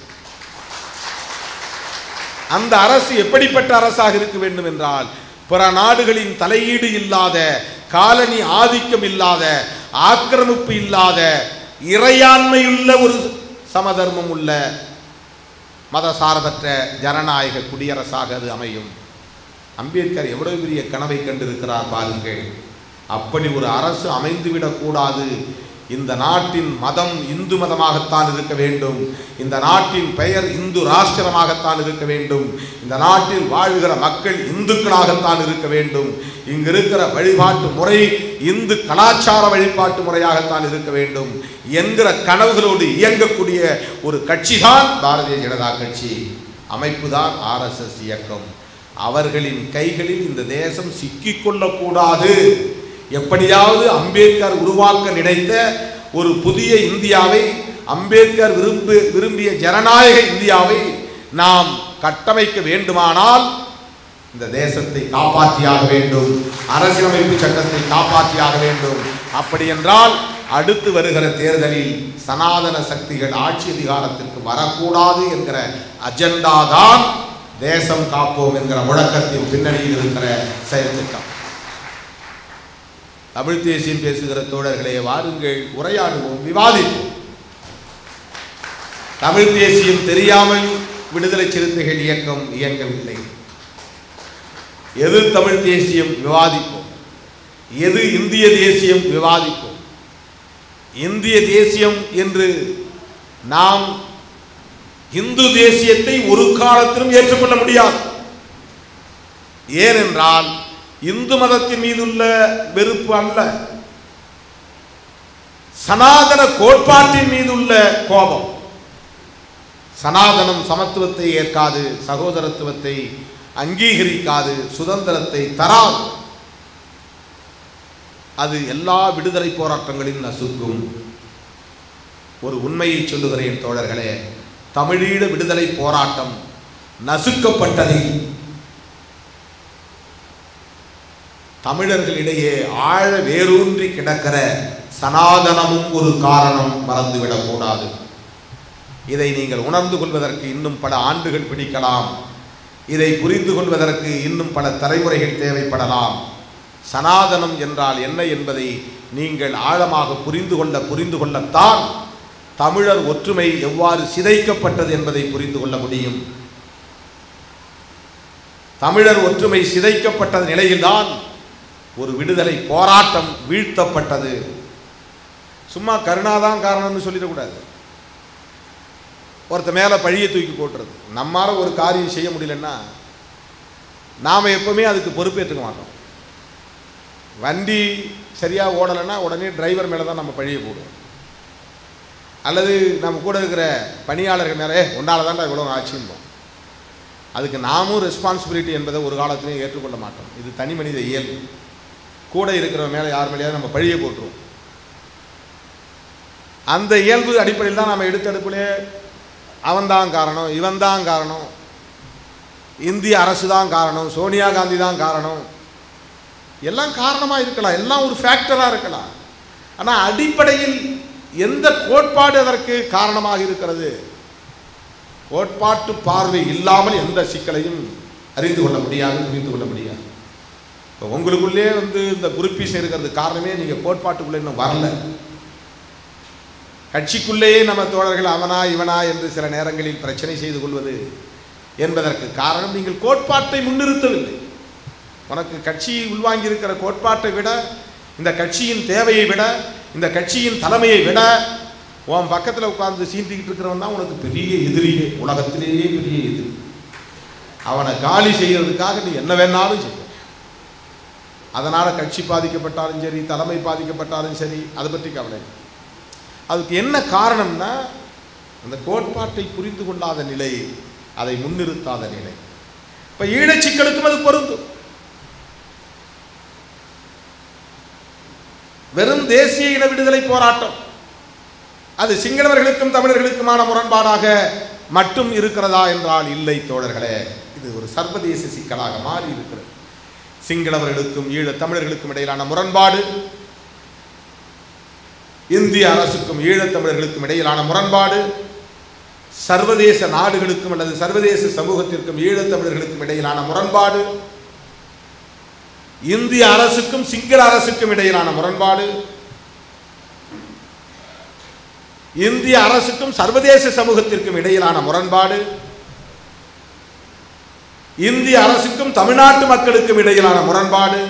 Speaker 2: அந்த அரசு எப்படிப்பட்ட அரசாக இருக்க வேண்டும் என்றால் பிற நாடுகளின் தலையீடு இல்லாத காலனி ஆதிக்கம் இல்லாத ஆக்கிரமிப்பு இல்லாத இறையாண்மையுள்ள ஒரு சமதர்மம் உள்ள மதசார்பற்ற ஜனநாயக குடியரசாக அது அமையும் அம்பேத்கர் எவ்வளவு பெரிய கனவை கண்டிருக்கிறார் பாருங்கள் அப்படி ஒரு அரசு அமைந்துவிடக்கூடாது இந்த நாட்டின் மதம் இந்து மதமாகத்தான் இருக்க வேண்டும் இந்த நாட்டின் பெயர் இந்து ராஷ்டிரமாகத்தான் இருக்க வேண்டும் இந்த நாட்டில் வாழ்கிற மக்கள் இந்துக்களாகத்தான் இருக்க வேண்டும் இங்கு இருக்கிற வழிபாட்டு முறை இந்து கலாச்சார வழிபாட்டு முறையாகத்தான் இருக்க வேண்டும் என்கிற கனவுகளோடு இயங்கக்கூடிய ஒரு கட்சிதான் பாரதிய ஜனதா கட்சி அமைப்பு தான் ஆர்எஸ்எஸ் இயக்கம் அவர்களின் கைகளில் இந்த தேசம் சிக்கிக்கொள்ளக்கூடாது எப்படியாவது அம்பேத்கர் உருவாக்க நினைத்த ஒரு புதிய இந்தியாவை அம்பேத்கர் விரும்பு விரும்பிய ஜனநாயக இந்தியாவை நாம் கட்டமைக்க வேண்டுமானால் இந்த தேசத்தை காப்பாற்றியாக வேண்டும் அரசியலமைப்பு சட்டத்தை காப்பாற்றியாக வேண்டும் அப்படி என்றால் அடுத்து வருகிற தேர்தலில் சனாதன சக்திகள் ஆட்சி அதிகாரத்திற்கு வரக்கூடாது என்கிற அஜெண்டா தான் தேசம் காப்போம் என்கிற முழக்கத்தின் பின்னணியில் இருக்கிற செயல் திட்டம் தமிழ் தேசியம் பேசுகிற தோழர்களே வாருங்கள் உரையாடுவோம் விவாதிப்போம் தமிழ் தேசியம் தெரியாமல் விடுதலை சிறுத்தைகள் இயக்கம் இயங்கவில்லை எது தமிழ் தேசியம் விவாதிப்போம் எது இந்திய தேசியம் விவாதிப்போம் இந்திய தேசியம் என்று நாம் இந்து தேசியத்தை ஒரு காலத்திலும் ஏற்றுக்கொள்ள முடியாது ஏனென்றால் இந்து மதத்தின் மீதுள்ள வெறுப்பு அல்ல சனாதன கோட்பாட்டின் மீதுள்ள கோபம் சனாதனம் சமத்துவத்தை ஏற்காது சகோதரத்துவத்தை அங்கீகரிக்காது சுதந்திரத்தை தராது அது எல்லா விடுதலை போராட்டங்களின் நசுக்கும் ஒரு உண்மையை சொல்லுகிறேன் தோழர்களே தமிழீழ விடுதலை போராட்டம் நசுக்கப்பட்டதில் தமிழர்களிடையே ஆழ வேரூன்றி கிடக்கிற சனாதனமும் ஒரு காரணம் மறந்துவிடக் கூடாது இதை நீங்கள் உணர்ந்து கொள்வதற்கு இன்னும் பல ஆண்டுகள் பிடிக்கலாம் இதை புரிந்து கொள்வதற்கு இன்னும் பல தலைமுறைகள் தேவைப்படலாம் சனாதனம் என்றால் என்ன என்பதை நீங்கள் ஆழமாக புரிந்து கொள்ள புரிந்து கொள்ளத்தான் தமிழர் ஒற்றுமை எவ்வாறு சிதைக்கப்பட்டது என்பதை புரிந்து கொள்ள முடியும் தமிழர் ஒற்றுமை சிதைக்கப்பட்ட நிலையில்தான் ஒரு விடுதலை போராட்டம் வீழ்த்தப்பட்டது சும்மா கருணாதான் காரணம்னு சொல்லிடக்கூடாது ஒருத்த மேலே பழியை தூக்கி போட்டுறது நம்மால ஒரு காரியம் செய்ய முடியலன்னா நாம் எப்பவுமே அதுக்கு பொறுப்பேற்றுக்க மாட்டோம் வண்டி சரியாக ஓடலைன்னா உடனே டிரைவர் மேலே தான் நம்ம பழியை போடுவோம் அல்லது நம்ம கூட இருக்கிற பணியாளர்கள் மேலே உன்னால தான்டா இவ்வளோ ஆச்சும்போம் அதுக்கு நாமும் ரெஸ்பான்சிபிலிட்டி என்பதை ஒரு காலத்திலையும் ஏற்றுக்கொள்ள மாட்டோம் இது தனி மனித இயல்பு கூட இருக்கிறவன் மேலே யார் மேலேயாவது நம்ம பழியை போட்டுருவோம் அந்த இயல்பு அடிப்படையில் தான் நம்ம எடுத்தெடுப்பிலே அவன்தான் காரணம் இவன் தான் காரணம் இந்திய அரசு தான் காரணம் சோனியா காந்தி தான் காரணம் எல்லாம் காரணமாக இருக்கலாம் எல்லாம் ஒரு ஃபேக்டராக இருக்கலாம் ஆனால் அடிப்படையில் எந்த கோட்பாடு அதற்கு காரணமாக இருக்கிறது கோட்பாட்டு பார்வை இல்லாமல் எந்த சிக்கலையும் அறிந்து கொள்ள முடியாது புரிந்து கொள்ள முடியாது இப்போ உங்களுக்குள்ளே வந்து இந்த குருப்பீசம் இருக்கிறது காரணமே நீங்கள் கோட்பாட்டுக்குள்ளே இன்னும் வரல கட்சிக்குள்ளேயே நம்ம தோழர்கள் அவனா இவனா என்று சில நேரங்களில் பிரச்சனை செய்து கொள்வது என்பதற்கு காரணம் நீங்கள் கோட்பாட்டை முன்னிறுத்தவில்லை உனக்கு கட்சி உள்வாங்கி இருக்கிற கோட்பாட்டை விட இந்த கட்சியின் தேவையை விட இந்த கட்சியின் தலைமையை விட உன் பக்கத்தில் உட்கார்ந்து சீண்டிக்கிட்டு இருக்கிறவன் தான் உனக்கு பெரிய எதிரியே உலகத்திலேயே பெரிய எதிரி அவனை காலி செய்யறதுக்காக நீ என்ன வேணாலும் செய்ய அதனால் கட்சி பாதிக்கப்பட்டாலும் சரி தலைமை பாதிக்கப்பட்டாலும் சரி அதை பற்றி கவலை இல்லை. அதுக்கு என்ன காரணம்னா அந்த கோட்பாட்டை புரிந்து கொள்ளாத நிலை அதை முன்னிறுத்தாத நிலை இப்போ ஈழச் சிக்கலுக்கும் அது பொருந்தும் வெறும் தேசிய இன விடுதலை போராட்டம் அது சிங்களவர்களுக்கும் தமிழர்களுக்குமான முரண்பாடாக மட்டும் இருக்கிறதா என்றால் இல்லை தோழர்களே இது ஒரு சர்வதேச சிக்கலாக மாறி இருக்கிறது சிங்களவர்களுக்கும் ஈழத் தமிழர்களுக்கும் இடையிலான முரண்பாடு இந்திய அரசுக்கும் ஈழத் தமிழர்களுக்கும் இடையிலான முரண்பாடு சர்வதேச நாடுகளுக்கும் அல்லது சர்வதேச சமூகத்திற்கும் ஈழத் தமிழர்களுக்கும் இடையிலான முரண்பாடு இந்திய அரசுக்கும் சிங்கள அரசுக்கும் இடையிலான முரண்பாடு இந்திய அரசுக்கும் சர்வதேச சமூகத்திற்கும் இடையிலான முரண்பாடு இந்திய அரசுக்கும் தமிழ்நாட்டு மக்களுக்கும் இடையிலான முரண்பாடு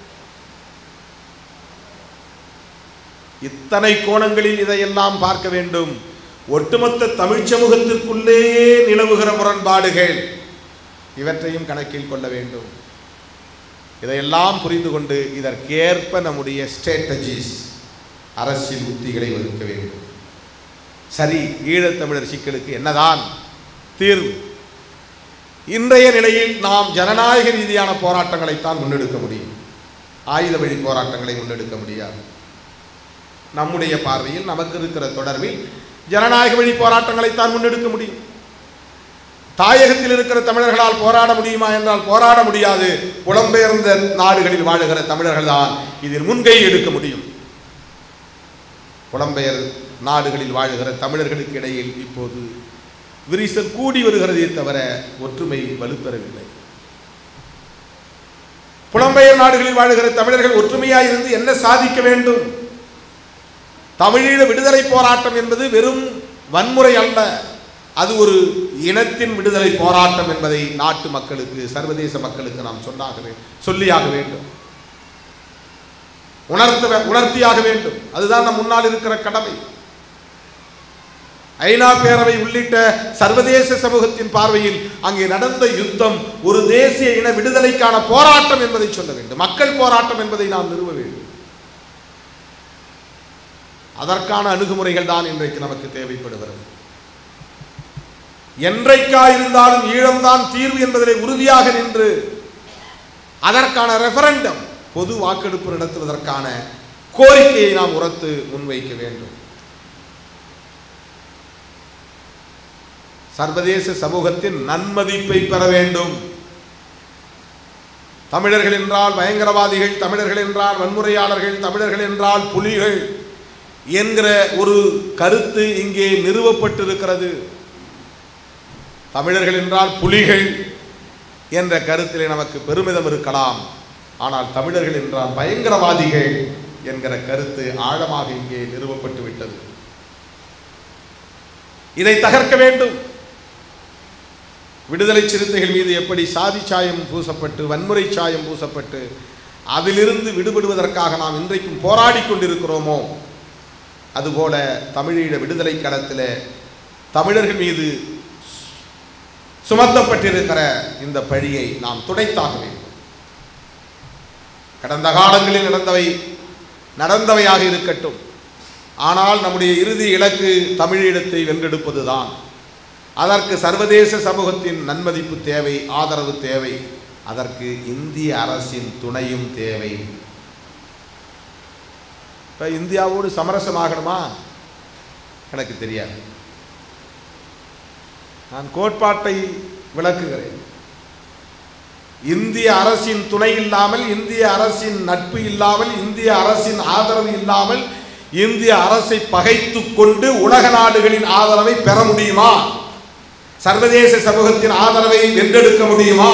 Speaker 2: இத்தனை கோணங்களில் இதையெல்லாம் பார்க்க வேண்டும் ஒட்டுமொத்த தமிழ் சமூகத்திற்குள்ளேயே நிலவுகிற முரண்பாடுகள் இவற்றையும் கணக்கில் கொள்ள வேண்டும் இதையெல்லாம் புரிந்து கொண்டு இதற்கேற்ப நம்முடைய ஸ்ட்ராட்டஜிஸ் அரசியல் உத்திகளை வகுக்க வேண்டும் சரி ஈழத்தமிழர் சிக்கலுக்கு என்னதான் தீர்வு இன்றைய நிலையில் நாம் ஜனநாயக ரீதியான போராட்டங்களைத்தான் முன்னெடுக்க முடியும் ஆயுத வழி போராட்டங்களை முன்னெடுக்க முடியாது நம்முடைய பார்வையில் நமக்கு இருக்கிற தொடர்பில் ஜனநாயக வழி போராட்டங்களைத்தான் முன்னெடுக்க முடியும் தாயகத்தில் இருக்கிற தமிழர்களால் போராட முடியுமா என்றால் போராட முடியாது புலம்பெயர்ந்த நாடுகளில் வாழுகிற தமிழர்கள் தான் இதில் முன்கை எடுக்க முடியும் புலம்பெயர் நாடுகளில் வாழுகிற தமிழர்களுக்கு இடையில் இப்போது விரிசல் கூடி வருகிறதே தவிர ஒற்றுமை வலுப்பெறவில்லை புலம்பெயர் நாடுகளில் வாழுகிற தமிழர்கள் ஒற்றுமையாக இருந்து என்ன சாதிக்க வேண்டும் தமிழீழ விடுதலை போராட்டம் என்பது வெறும் வன்முறை அல்ல அது ஒரு இனத்தின் விடுதலை போராட்டம் என்பதை நாட்டு மக்களுக்கு சர்வதேச மக்களுக்கு நாம் சொன்னாக வே- சொல்லியாக வேண்டும் உணர்த்த வே- உணர்த்தியாக வேண்டும் அதுதான் நம் முன்னால் இருக்கிற கடமை ஐநா பேரவை உள்ளிட்ட சர்வதேச சமூகத்தின் பார்வையில் அங்கே நடந்த யுத்தம் ஒரு தேசிய இன விடுதலைக்கான போராட்டம் என்பதை சொல்ல வேண்டும் மக்கள் போராட்டம் என்பதை நாம் நிறுவ வேண்டும் அதற்கான அணுகுமுறைகள் தான் இன்றைக்கு நமக்கு தேவைப்படுகிறது என்றைக்கா இருந்தாலும் ஈழம்தான் தீர்வு என்பதிலே உறுதியாக நின்று அதற்கான ரெஃபரண்டம் பொது வாக்கெடுப்பு நடத்துவதற்கான கோரிக்கையை நாம் உரத்து முன்வைக்க வேண்டும் சர்வதேச சமூகத்தின் நன்மதிப்பை பெற வேண்டும் தமிழர்கள் என்றால் பயங்கரவாதிகள் தமிழர்கள் என்றால் வன்முறையாளர்கள் தமிழர்கள் என்றால் புலிகள் என்கிற ஒரு கருத்து இங்கே நிறுவப்பட்டிருக்கிறது தமிழர்கள் என்றால் புலிகள் என்ற கருத்திலே நமக்கு பெருமிதம் இருக்கலாம் ஆனால் தமிழர்கள் என்றால் பயங்கரவாதிகள் என்கிற கருத்து ஆழமாக இங்கே நிறுவப்பட்டு விட்டது இதை தகர்க்க வேண்டும் விடுதலை சிறுத்தைகள் மீது எப்படி சாதி சாயம் பூசப்பட்டு வன்முறை சாயம் பூசப்பட்டு அதிலிருந்து விடுபடுவதற்காக நாம் இன்றைக்கும் போராடி கொண்டிருக்கிறோமோ அதுபோல தமிழீழ விடுதலை களத்தில் தமிழர்கள் மீது சுமத்தப்பட்டிருக்கிற இந்த பழியை நாம் துடைத்தாக வேண்டும் கடந்த காலங்களில் நடந்தவை நடந்தவையாக இருக்கட்டும் ஆனால் நம்முடைய இறுதி இலக்கு தமிழீழத்தை வென்றெடுப்பதுதான் அதற்கு சர்வதேச சமூகத்தின் நன்மதிப்பு தேவை ஆதரவு தேவை அதற்கு இந்திய அரசின் துணையும் தேவை இப்போ இந்தியாவோடு சமரசமாகணுமா எனக்கு தெரியாது நான் கோட்பாட்டை விளக்குகிறேன் இந்திய அரசின் துணை இல்லாமல் இந்திய அரசின் நட்பு இல்லாமல் இந்திய அரசின் ஆதரவு இல்லாமல் இந்திய அரசை பகைத்துக் கொண்டு உலக நாடுகளின் ஆதரவை பெற முடியுமா சர்வதேச சமூகத்தின் ஆதரவை வென்றெடுக்க முடியுமா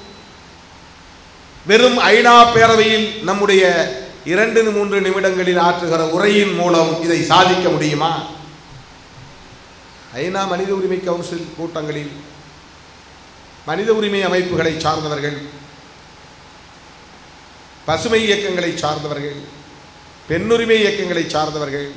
Speaker 2: வெறும் ஐநா பேரவையில் நம்முடைய இரண்டு மூன்று நிமிடங்களில் ஆற்றுகிற உரையின் மூலம் இதை சாதிக்க முடியுமா ஐநா மனித உரிமை கவுன்சில் கூட்டங்களில் மனித உரிமை அமைப்புகளை சார்ந்தவர்கள் பசுமை இயக்கங்களை சார்ந்தவர்கள் பெண்ணுரிமை இயக்கங்களை சார்ந்தவர்கள்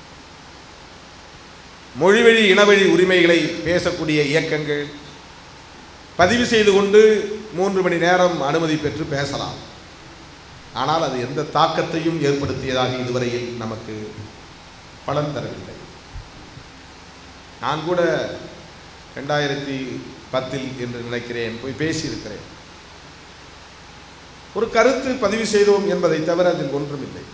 Speaker 2: மொழிவழி இனவழி உரிமைகளை பேசக்கூடிய இயக்கங்கள் பதிவு செய்து கொண்டு மூன்று மணி நேரம் அனுமதி பெற்று பேசலாம் ஆனால் அது எந்த தாக்கத்தையும் ஏற்படுத்தியதாக இதுவரையில் நமக்கு பலன் தரவில்லை நான் கூட ரெண்டாயிரத்தி பத்தில் என்று நினைக்கிறேன் போய் பேசியிருக்கிறேன் ஒரு கருத்து பதிவு செய்தோம் என்பதை தவிர அதில் ஒன்றுமில்லை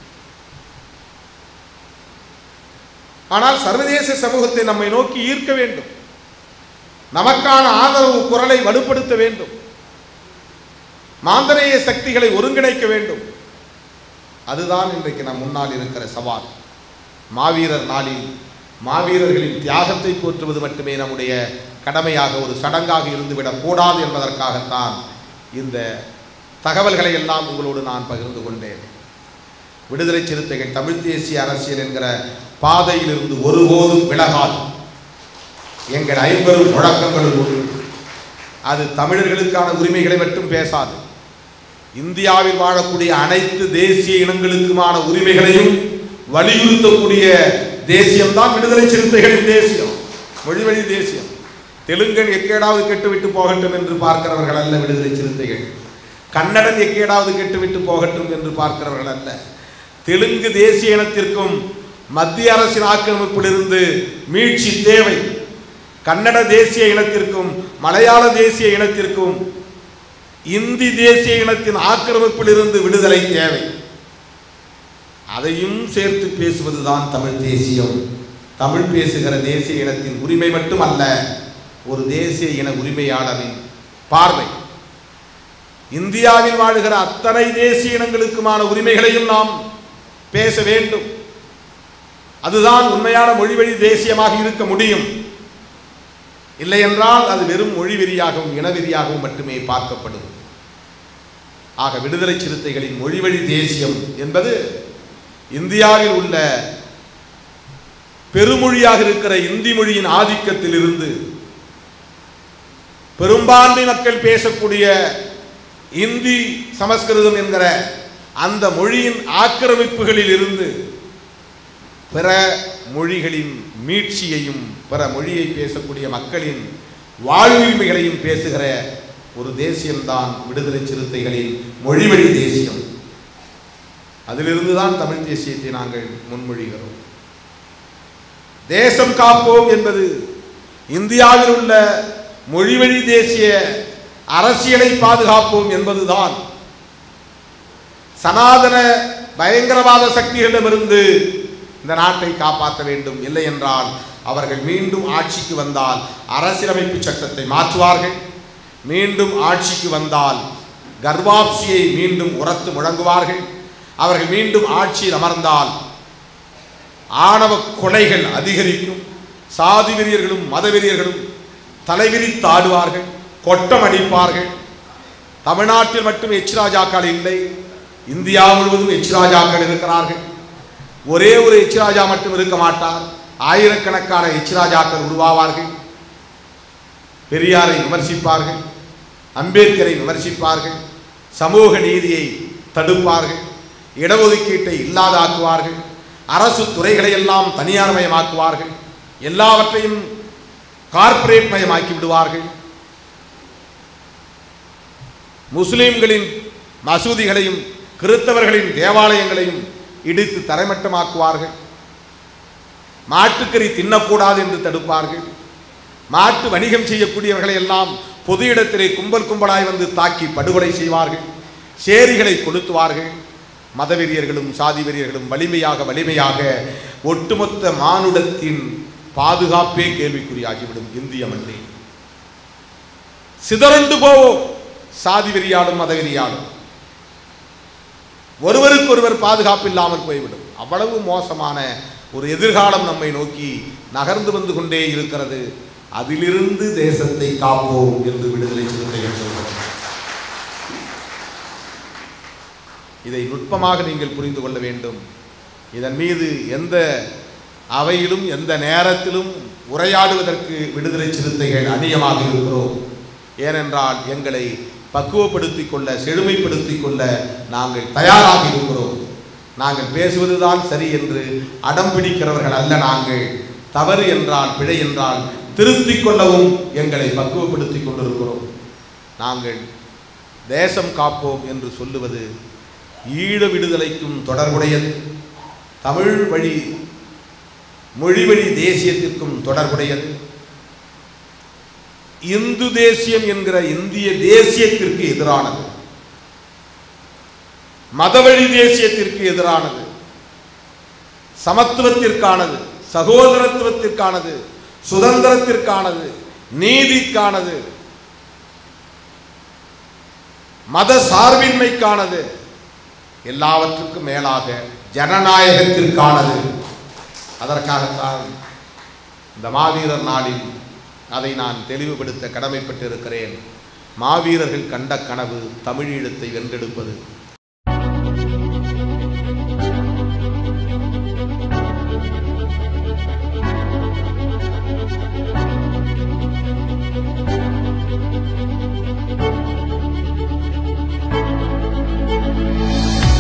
Speaker 2: ஆனால் சர்வதேச சமூகத்தை நம்மை நோக்கி ஈர்க்க வேண்டும் நமக்கான ஆதரவு குரலை வலுப்படுத்த வேண்டும் மாந்தரேய சக்திகளை ஒருங்கிணைக்க வேண்டும் அதுதான் இன்றைக்கு நம் முன்னால் இருக்கிற சவால் மாவீரர் நாளில் மாவீரர்களின் தியாகத்தை போற்றுவது மட்டுமே நம்முடைய கடமையாக ஒரு சடங்காக இருந்துவிடக் கூடாது என்பதற்காகத்தான் இந்த தகவல்களை எல்லாம் உங்களோடு நான் பகிர்ந்து கொண்டேன் விடுதலை சிறுத்தைகள் தமிழ் தேசிய அரசியல் என்கிற பாதையிலிருந்து ஒருபோதும் விலகாது எங்கள் ஐம்பெரும் முழக்கங்களும் ஒன்று அது தமிழர்களுக்கான உரிமைகளை மட்டும் பேசாது இந்தியாவில் வாழக்கூடிய அனைத்து தேசிய இனங்களுக்குமான உரிமைகளையும் வலியுறுத்தக்கூடிய தேசியம்தான் விடுதலை சிறுத்தைகளின் தேசியம் மொழிவழி தேசியம் தெலுங்கன் எக்கேடாவது கெட்டுவிட்டு போகட்டும் என்று பார்க்கிறவர்கள் அல்ல விடுதலை சிறுத்தைகள் கன்னடன் எக்கேடாவது கெட்டுவிட்டு போகட்டும் என்று பார்க்கிறவர்கள் அல்ல தெலுங்கு தேசிய இனத்திற்கும் மத்திய அரசின் ஆக்கிரமிப்பிலிருந்து மீட்சி தேவை கன்னட தேசிய இனத்திற்கும் மலையாள தேசிய இனத்திற்கும் இந்தி தேசிய இனத்தின் ஆக்கிரமிப்பிலிருந்து விடுதலை தேவை அதையும் சேர்த்து பேசுவதுதான் தமிழ் தேசியம் தமிழ் பேசுகிற தேசிய இனத்தின் உரிமை மட்டுமல்ல ஒரு தேசிய இன உரிமையாளரின் பார்வை இந்தியாவில் வாழுகிற அத்தனை தேசிய இனங்களுக்குமான உரிமைகளையும் நாம் பேச வேண்டும் அதுதான் உண்மையான மொழிவழி தேசியமாக இருக்க முடியும் இல்லை என்றால் அது வெறும் மொழி வெறியாகவும் இனவெறியாகவும் மட்டுமே பார்க்கப்படும் ஆக விடுதலை சிறுத்தைகளின் மொழிவழி தேசியம் என்பது இந்தியாவில் உள்ள பெருமொழியாக இருக்கிற இந்தி மொழியின் ஆதிக்கத்தில் இருந்து பெரும்பான்மை மக்கள் பேசக்கூடிய இந்தி சமஸ்கிருதம் என்கிற அந்த மொழியின் ஆக்கிரமிப்புகளில் இருந்து பிற மொழிகளின் மீட்சியையும் பிற மொழியை பேசக்கூடிய மக்களின் வாழ்வுரிமைகளையும் பேசுகிற ஒரு தேசியம்தான் விடுதலை சிறுத்தைகளின் மொழிவழி தேசியம் அதிலிருந்து தான் தமிழ் தேசியத்தை நாங்கள் முன்மொழிகிறோம் தேசம் காப்போம் என்பது இந்தியாவில் உள்ள மொழிவழி தேசிய அரசியலை பாதுகாப்போம் என்பதுதான் சனாதன பயங்கரவாத சக்திகளிடமிருந்து இந்த நாட்டை காப்பாற்ற வேண்டும் இல்லை என்றால் அவர்கள் மீண்டும் ஆட்சிக்கு வந்தால் அரசியலமைப்பு சட்டத்தை மாற்றுவார்கள் மீண்டும் ஆட்சிக்கு வந்தால் கர்வாப்சியை மீண்டும் உரத்து முழங்குவார்கள் அவர்கள் மீண்டும் ஆட்சியில் அமர்ந்தால் ஆணவ கொலைகள் அதிகரிக்கும் சாதி வெறியர்களும் மதவெறியர்களும் தலைவிரித்து ஆடுவார்கள் கொட்டம் அடிப்பார்கள் தமிழ்நாட்டில் மட்டும் எச் ராஜாக்கள் இல்லை இந்தியா முழுவதும் எச் ராஜாக்கள் இருக்கிறார்கள் ஒரே ஒரு எச் ராஜா மட்டும் இருக்க மாட்டார் ஆயிரக்கணக்கான எச் ராஜாக்கள் உருவாவார்கள் பெரியாரை விமர்சிப்பார்கள் அம்பேத்கரை விமர்சிப்பார்கள் சமூக நீதியை தடுப்பார்கள் இடஒதுக்கீட்டை இல்லாதாக்குவார்கள் அரசு துறைகளை எல்லாம் தனியார் மயமாக்குவார்கள் எல்லாவற்றையும் கார்ப்பரேட் மயமாக்கி விடுவார்கள் முஸ்லிம்களின் மசூதிகளையும் கிறித்தவர்களின் தேவாலயங்களையும் இடித்து தரைமட்டமாக்குவார்கள் மாட்டுக்கறி தின்னக்கூடாது என்று தடுப்பார்கள் மாட்டு வணிகம் செய்யக்கூடியவர்களை எல்லாம் பொது இடத்திலே கும்பல் கும்பலாய் வந்து தாக்கி படுகொலை செய்வார்கள் சேரிகளை கொளுத்துவார்கள் மதவெறியர்களும் சாதி வெறியர்களும் வலிமையாக வலிமையாக ஒட்டுமொத்த மானுடத்தின் பாதுகாப்பே கேள்விக்குறியாகிவிடும் இந்திய மண்ணில் சிதறண்டு போவோம் சாதி வெறியாலும் மதவெறியாலும் ஒருவருக்கொருவர் பாதுகாப்பு இல்லாமல் போய்விடும் அவ்வளவு மோசமான ஒரு எதிர்காலம் நம்மை நோக்கி நகர்ந்து வந்து கொண்டே இருக்கிறது அதிலிருந்து தேசத்தை காப்போம் என்று விடுதலை சிறுத்தைகள் சொல்கிறது இதை நுட்பமாக நீங்கள் புரிந்து கொள்ள வேண்டும் இதன் மீது எந்த அவையிலும் எந்த நேரத்திலும் உரையாடுவதற்கு விடுதலை சிறுத்தைகள் அந்நியமாக இருக்கிறோம் ஏனென்றால் எங்களை பக்குவப்படுத்திக் கொள்ள செழுமைப்படுத்திக் கொள்ள நாங்கள் தயாராக இருக்கிறோம் நாங்கள் பேசுவதுதான் சரி என்று அடம் பிடிக்கிறவர்கள் அல்ல நாங்கள் தவறு என்றால் பிழை என்றால் திருத்திக் கொள்ளவும் எங்களை பக்குவப்படுத்திக் கொண்டிருக்கிறோம் நாங்கள் தேசம் காப்போம் என்று சொல்லுவது ஈழ விடுதலைக்கும் தொடர்புடையது தமிழ் வழி மொழி வழி தேசியத்திற்கும் தொடர்புடையது இந்து தேசியம் என்கிற இந்திய தேசியத்திற்கு எதிரானது மதவழி தேசியத்திற்கு எதிரானது சமத்துவத்திற்கானது சகோதரத்துவத்திற்கானது சுதந்திரத்திற்கானது நீதிக்கானது மத சார்பின்மைக்கானது எல்லாவற்றுக்கும் மேலாக ஜனநாயகத்திற்கானது அதற்காகத்தான் இந்த மாவீரர் நாளில் அதை நான் தெளிவுபடுத்த கடமைப்பட்டிருக்கிறேன் மாவீரர்கள் கண்ட கனவு தமிழீழத்தை வென்றெடுப்பது